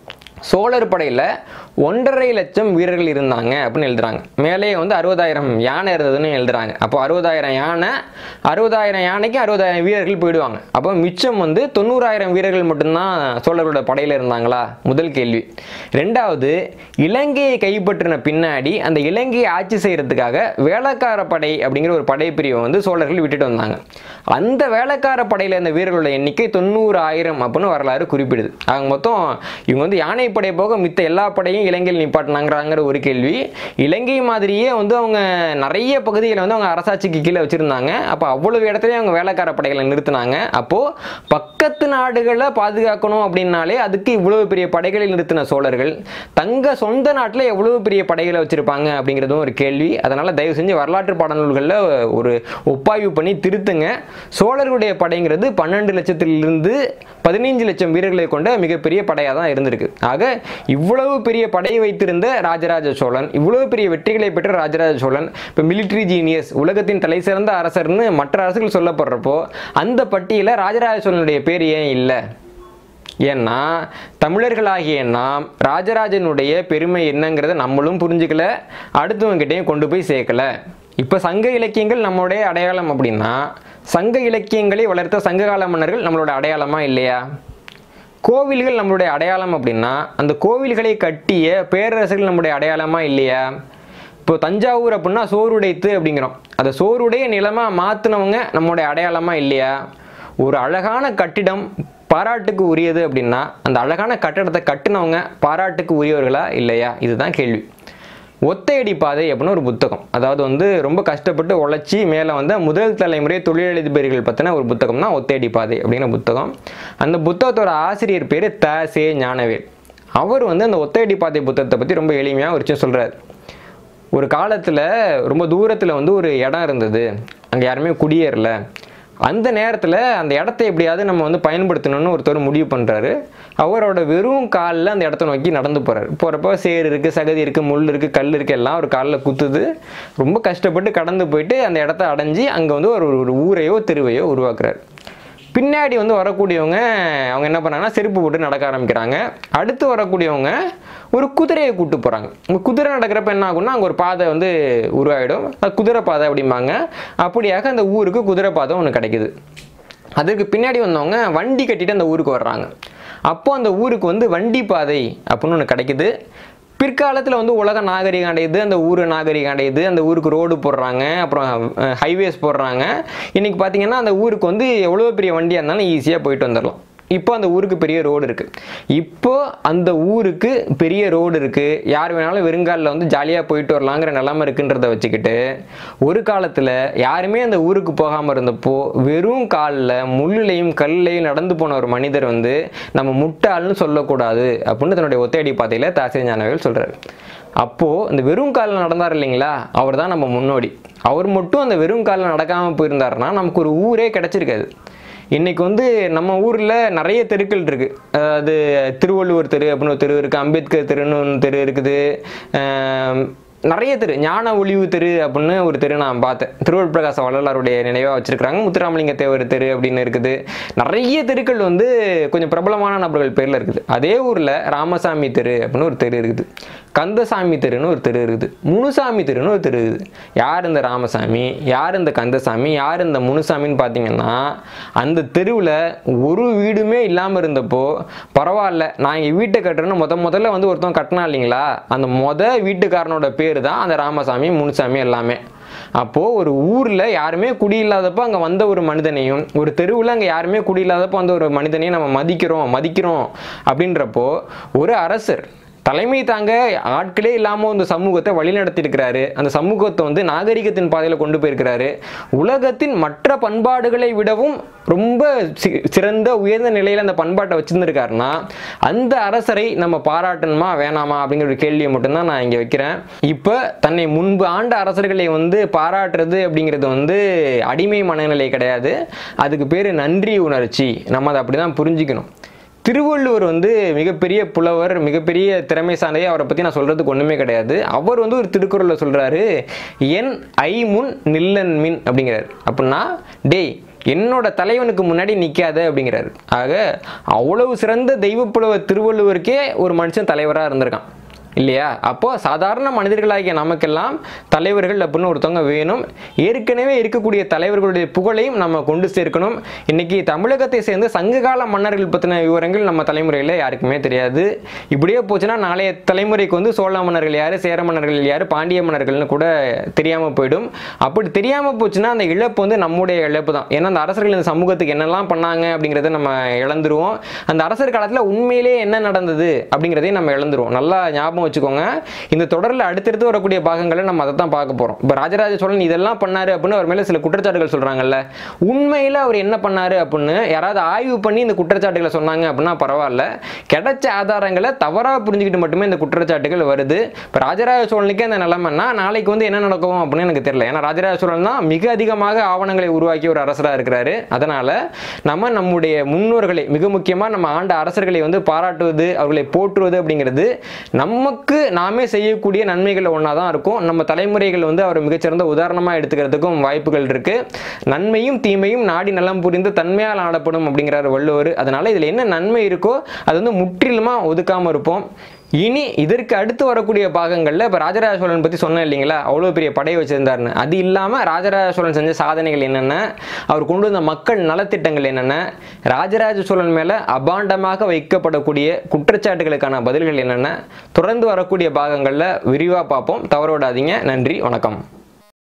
சோழர் படையில் ஒன்றரை லட்சம் வீரர்கள் இருந்தாங்க அப்படின்னு எழுதுறாங்க மேலேயே வந்து அறுபதாயிரம் யானை இருந்ததுன்னு எழுதுறாங்க அப்போ அறுபதாயிரம் யானை அறுபதாயிரம் யானைக்கு அறுபதாயிரம் வீரர்கள் போயிடுவாங்க அப்போ மிச்சம் வந்து தொண்ணூறாயிரம் வீரர்கள் மட்டும்தான் சோழர்களோட படையில் இருந்தாங்களா முதல் கேள்வி ரெண்டாவது இலங்கையை கைப்பற்றின பின்னாடி அந்த இலங்கையை ஆட்சி செய்கிறதுக்காக வேலைக்கார படை அப்படிங்கிற ஒரு படைப்பிரிவை வந்து சோழர்கள் விட்டுட்டு வந்தாங்க அந்த வேலைக்கார படையில் இருந்த வீரர்களோட எண்ணிக்கை தொண்ணூறாயிரம் அப்படின்னு வரலாறு குறிப்பிடுது அவங்க மொத்தம் இவங்க வந்து யானை படை போக மித்த எல்லா படையும் இலங்கையில் நிப்பாட்டினாங்கிறாங்கிற ஒரு கேள்வி இலங்கை மாதிரியே வந்து அவங்க நிறைய பகுதிகளை வந்து அவங்க அரசாட்சிக்கு கீழே வச்சுருந்தாங்க அப்போ அவ்வளவு இடத்துலையும் அவங்க வேலைக்கார படைகளை நிறுத்தினாங்க அப்போது பக்கத்து நாடுகளை பாதுகாக்கணும் அப்படின்னாலே அதுக்கு இவ்வளவு பெரிய படைகளை நிறுத்தின சோழர்கள் தங்க சொந்த நாட்டில் எவ்வளவு பெரிய படைகளை வச்சுருப்பாங்க அப்படிங்கிறதும் ஒரு கேள்வி அதனால் தயவு செஞ்சு வரலாற்று பாடநூல்களில் ஒரு ஒப்பாய்வு பண்ணி திருத்துங்க சோழர்களுடைய படைங்கிறது பன்னெண்டு லட்சத்திலிருந்து பதினைஞ்சு லட்சம் வீரர்களை கொண்ட மிகப்பெரிய படையாக தான் இருந்திருக்கு ஆக இவ்வளவு பெரிய படை வைத்திருந்த ராஜராஜ சோழன் இவ்வளவு பெரிய வெற்றிகளை பெற்ற ராஜராஜ சோழன் இப்போ மிலிட்ரி ஜீனியஸ் உலகத்தின் தலை சிறந்த அரசர்னு மற்ற அரசுகள் சொல்லப்படுறப்போ அந்த பட்டியலில் ராஜராஜ சோழனுடைய பேர் ஏன் இல்லை ஏன்னா தமிழர்களாகிய நாம் ராஜராஜனுடைய பெருமை என்னங்கிறத நம்மளும் புரிஞ்சுக்கல அடுத்தவங்ககிட்டயும் கொண்டு போய் சேர்க்கல இப்போ சங்க இலக்கியங்கள் நம்மளுடைய அடையாளம் அப்படின்னா சங்க இலக்கியங்களை வளர்த்த சங்ககால மன்னர்கள் நம்மளோட அடையாளமா இல்லையா கோவில்கள் நம்மளுடைய அடையாளம் அப்படின்னா அந்த கோவில்களை கட்டிய பேரரசர்கள் நம்முடைய அடையாளமா இல்லையா இப்போ தஞ்சாவூர் அப்படின்னா சோறுடைத்து அப்படிங்கிறோம் அதை சோறுடைய நிலமா மாற்றினவங்க நம்மளுடைய அடையாளமா இல்லையா ஒரு அழகான கட்டிடம் பாராட்டுக்கு உரியது அப்படின்னா அந்த அழகான கட்டடத்தை கட்டினவங்க பாராட்டுக்கு உரியவர்களா இல்லையா இதுதான் கேள்வி ஒத்தையடி பாதை அப்படின்னு ஒரு புத்தகம் அதாவது வந்து ரொம்ப கஷ்டப்பட்டு உழைச்சி மேலே வந்த முதல் தலைமுறை தொழிலதிபர்கள் பற்றின ஒரு புத்தகம் தான் ஒத்தையடி பாதை அப்படிங்கிற புத்தகம் அந்த புத்தகத்தோட ஆசிரியர் பேர் த சே ஞானவேல் அவர் வந்து அந்த ஒத்தையடி பாதை புத்தகத்தை பற்றி ரொம்ப எளிமையாக ஒரு விஷயம் சொல்கிறார் ஒரு காலத்தில் ரொம்ப தூரத்தில் வந்து ஒரு இடம் இருந்தது அங்கே யாருமே குடியேறல அந்த நேரத்தில் அந்த இடத்த எப்படியாவது நம்ம வந்து பயன்படுத்தணும்னு ஒருத்தர் முடிவு பண்ணுறாரு அவரோட வெறும் காலில் அந்த இடத்த நோக்கி நடந்து போகிறாரு போகிறப்போ சேர் இருக்குது சகதி இருக்குது முள் இருக்குது கல் இருக்குது எல்லாம் ஒரு காலில் குத்துது ரொம்ப கஷ்டப்பட்டு கடந்து போயிட்டு அந்த இடத்த அடைஞ்சு அங்கே வந்து ஒரு ஒரு ஊரையோ தெருவையோ உருவாக்குறாரு பின்னாடி வந்து வரக்கூடியவங்க அவங்க என்ன பண்ணாங்கன்னா செருப்பு போட்டு நடக்க ஆரம்பிக்கிறாங்க அடுத்து வரக்கூடியவங்க ஒரு குதிரையை கூட்டு போகிறாங்க இந்த குதிரை நடக்கிறப்ப என்ன ஆகும்னா அங்கே ஒரு பாதை வந்து உருவாயிடும் அது குதிரை பாதை அப்படிம்பாங்க அப்படியாக அந்த ஊருக்கு குதிரை பாதை ஒன்று கிடைக்குது அதுக்கு பின்னாடி வந்தவங்க வண்டி கட்டிட்டு அந்த ஊருக்கு வர்றாங்க அப்போ அந்த ஊருக்கு வந்து வண்டி பாதை அப்படின்னு ஒன்று கிடைக்குது பிற்காலத்தில் வந்து உலக நாகரிகம் அடையுது அந்த ஊர் நாகரிகம் அடையுது அந்த ஊருக்கு ரோடு போடுறாங்க அப்புறம் ஹைவேஸ் போடுறாங்க இன்றைக்கி பார்த்தீங்கன்னா அந்த ஊருக்கு வந்து எவ்வளோ பெரிய வண்டியாக இருந்தாலும் ஈஸியாக போயிட்டு வந்துடலாம் இப்போ அந்த ஊருக்கு பெரிய ரோடு இருக்குது இப்போ அந்த ஊருக்கு பெரிய ரோடு இருக்குது யார் வேணாலும் வெறுங்காலில் வந்து ஜாலியாக போயிட்டு வரலாங்கிற நிலைமை இருக்குன்றத வச்சுக்கிட்டு ஒரு காலத்தில் யாருமே அந்த ஊருக்கு போகாமல் இருந்தப்போ வெறும் காலில் முள்ளுலையும் கல்லையும் நடந்து போன ஒரு மனிதர் வந்து நம்ம முட்டாள்னு சொல்லக்கூடாது அப்படின்னு தன்னுடைய ஒத்தையடி பாதையில் தாசிரி ஞானவேல் சொல்கிறார் அப்போது இந்த வெறும் காலில் நடந்தார் இல்லைங்களா அவர் தான் நம்ம முன்னோடி அவர் மட்டும் அந்த வெறும் காலில் நடக்காமல் போயிருந்தாருன்னா நமக்கு ஒரு ஊரே கிடச்சிருக்காது இன்னைக்கு வந்து நம்ம ஊரில் நிறைய தெருக்கள் இருக்குது அது திருவள்ளுவர் தெரு அப்படின்னு ஒரு தெரு இருக்குது அம்பேத்கர் தெருன்னு ஒன்று தெரு இருக்குது ஆம், நிறைய தெரு ஞான ஒளிவு தெரு அப்படின்னு ஒரு தெரு நான் பார்த்தேன் திருவள்ளுவர் பிரகாச வள்ளலாருடைய நினைவாக வச்சுருக்காங்க முத்துராமலிங்க தேவர் தெரு அப்படின்னு இருக்குது நிறைய தெருக்கள் வந்து கொஞ்சம் பிரபலமான நபர்கள் பேரில் இருக்குது அதே ஊரில் ராமசாமி தெரு அப்படின்னு ஒரு தெரு இருக்குது கந்தசாமி தெருன்னு ஒரு தெரு இருக்குது முனுசாமி தெருன்னு ஒரு தெரு இருக்குது யார் இந்த ராமசாமி யார் இந்த கந்தசாமி யார் இந்த முனுசாமின்னு பார்த்தீங்கன்னா அந்த தெருவில் ஒரு வீடுமே இல்லாமல் இருந்தப்போ பரவாயில்ல நான் இங்கே வீட்டை கட்டுறேன்னு முத முதல்ல வந்து ஒருத்தன் கட்டினா இல்லைங்களா அந்த மொத வீட்டுக்காரனோட பேர் தான் அந்த ராமசாமி முனுசாமி எல்லாமே அப்போது ஒரு ஊரில் யாருமே குடியில்லாதப்போ அங்கே வந்த ஒரு மனிதனையும் ஒரு தெருவில் அங்கே யாருமே குடியில்லாதப்போ வந்த ஒரு மனிதனையும் நம்ம மதிக்கிறோம் மதிக்கிறோம் அப்படின்றப்போ ஒரு அரசர் தலைமை தாங்க ஆட்களே இல்லாமல் இந்த சமூகத்தை வழிநடத்தியிருக்கிறாரு அந்த சமூகத்தை வந்து நாகரிகத்தின் பாதையில் கொண்டு போயிருக்கிறாரு உலகத்தின் மற்ற பண்பாடுகளை விடவும் ரொம்ப சி- சிறந்த உயர்ந்த நிலையில் அந்த பண்பாட்டை வச்சிருந்திருக்காருன்னா அந்த அரசரை நம்ம பாராட்டணுமா வேணாமா அப்படிங்கிற ஒரு கேள்வியை மட்டும்தான் நான் இங்கே வைக்கிறேன் இப்போ தன்னை முன்பு ஆண்ட அரசர்களை வந்து பாராட்டுறது அப்படிங்கிறது வந்து அடிமை மனநிலை கிடையாது அதுக்கு பேர் நன்றி உணர்ச்சி நம்ம அதை அப்படி தான் புரிஞ்சுக்கணும் திருவள்ளுவர் வந்து மிகப்பெரிய புலவர் மிகப்பெரிய திறமைசாலையே அவரை பற்றி நான் சொல்கிறதுக்கு ஒன்றுமே கிடையாது அவர் வந்து ஒரு திருக்குறளில் சொல்கிறாரு என் ஐ முன் நில்லன் மின் அப்படிங்கிறார் அப்படின்னா டேய் என்னோட தலைவனுக்கு முன்னாடி நிற்காத அப்படிங்கிறாரு ஆக அவ்வளவு சிறந்த தெய்வப்புலவர் திருவள்ளுவருக்கே ஒரு மனுஷன் தலைவராக இருந்திருக்கான் இல்லையா அப்போ சாதாரண மனிதர்களாகிய நமக்கெல்லாம் தலைவர்கள் அப்படின்னு ஒருத்தவங்க வேணும் ஏற்கனவே இருக்கக்கூடிய தலைவர்களுடைய புகழையும் நம்ம கொண்டு சேர்க்கணும் இன்னைக்கு தமிழகத்தை சேர்ந்த சங்ககால மன்னர்கள் பற்றின விவரங்கள் நம்ம தலைமுறையில் யாருக்குமே தெரியாது இப்படியே போச்சுன்னா நாளைய தலைமுறைக்கு வந்து சோழ மன்னர்கள் யார் சேர மன்னர்கள் யார் பாண்டிய மன்னர்கள்னு கூட தெரியாமல் போயிடும் அப்படி தெரியாமல் போச்சுன்னா அந்த இழப்பு வந்து நம்முடைய இழப்பு தான் ஏன்னா அந்த அரசர்கள் இந்த சமூகத்துக்கு என்னெல்லாம் பண்ணாங்க அப்படிங்கிறத நம்ம இழந்துருவோம் அந்த அரசர் காலத்தில் உண்மையிலே என்ன நடந்தது அப்படிங்கிறதையும் நம்ம இழந்துருவோம் நல்லா ஞாபகம் வச்சுக்கோங்க இந்த தொடரில் அடுத்தடுத்து வரக்கூடிய பாகங்களை நம்ம அதை தான் பார்க்க போகிறோம் இப்போ ராஜராஜ சோழன் இதெல்லாம் பண்ணாரு அப்படின்னு அவர் மேலே சில குற்றச்சாட்டுகள் சொல்கிறாங்கல்ல உண்மையில் அவர் என்ன பண்ணாரு அப்படின்னு யாராவது ஆய்வு பண்ணி இந்த குற்றச்சாட்டுகளை சொன்னாங்க அப்படின்னா பரவாயில்ல கிடைச்ச ஆதாரங்களை தவறாக புரிஞ்சுக்கிட்டு மட்டுமே இந்த குற்றச்சாட்டுகள் வருது இப்போ ராஜராஜ சோழனுக்கே அந்த நிலைமைன்னா நாளைக்கு வந்து என்ன நடக்கும் அப்படின்னு எனக்கு தெரியல ஏன்னா ராஜராஜ சோழன் தான் மிக அதிகமாக ஆவணங்களை உருவாக்கிய ஒரு அரசராக இருக்கிறாரு அதனால் நம்ம நம்முடைய முன்னோர்களை மிக முக்கியமாக நம்ம ஆண்ட அரசர்களை வந்து பாராட்டுவது அவர்களை போற்றுவது அப்படிங்கிறது நமக்கு நாமே செய்யக்கூடிய நன்மைகள் ஒன்றா தான் இருக்கும் நம்ம தலைமுறைகள் வந்து அவர் மிகச்சிறந்த உதாரணமாக எடுத்துக்கிறதுக்கும் வாய்ப்புகள் இருக்குது நன்மையும் தீமையும் நாடி நலம் புரிந்து தன்மையால் ஆடப்படும் அப்படிங்கிறார் வள்ளுவர் அதனால் இதில் என்ன நன்மை இருக்கோ அது வந்து முற்றிலுமாக ஒதுக்காமல் இருப்போம் இனி இதற்கு அடுத்து வரக்கூடிய பாகங்களில் இப்போ ராஜராஜ சோழன் பற்றி சொன்னேன் இல்லைங்களா அவ்வளோ பெரிய படை வச்சிருந்தாருன்னு அது இல்லாமல் ராஜராஜ சோழன் செஞ்ச சாதனைகள் என்னென்ன அவர் கொண்டு வந்த மக்கள் நலத்திட்டங்கள் என்னென்ன ராஜராஜ சோழன் மேலே அபாண்டமாக வைக்கப்படக்கூடிய குற்றச்சாட்டுகளுக்கான பதில்கள் என்னென்ன தொடர்ந்து வரக்கூடிய பாகங்களில் விரிவாக பார்ப்போம் தவற விடாதீங்க நன்றி வணக்கம்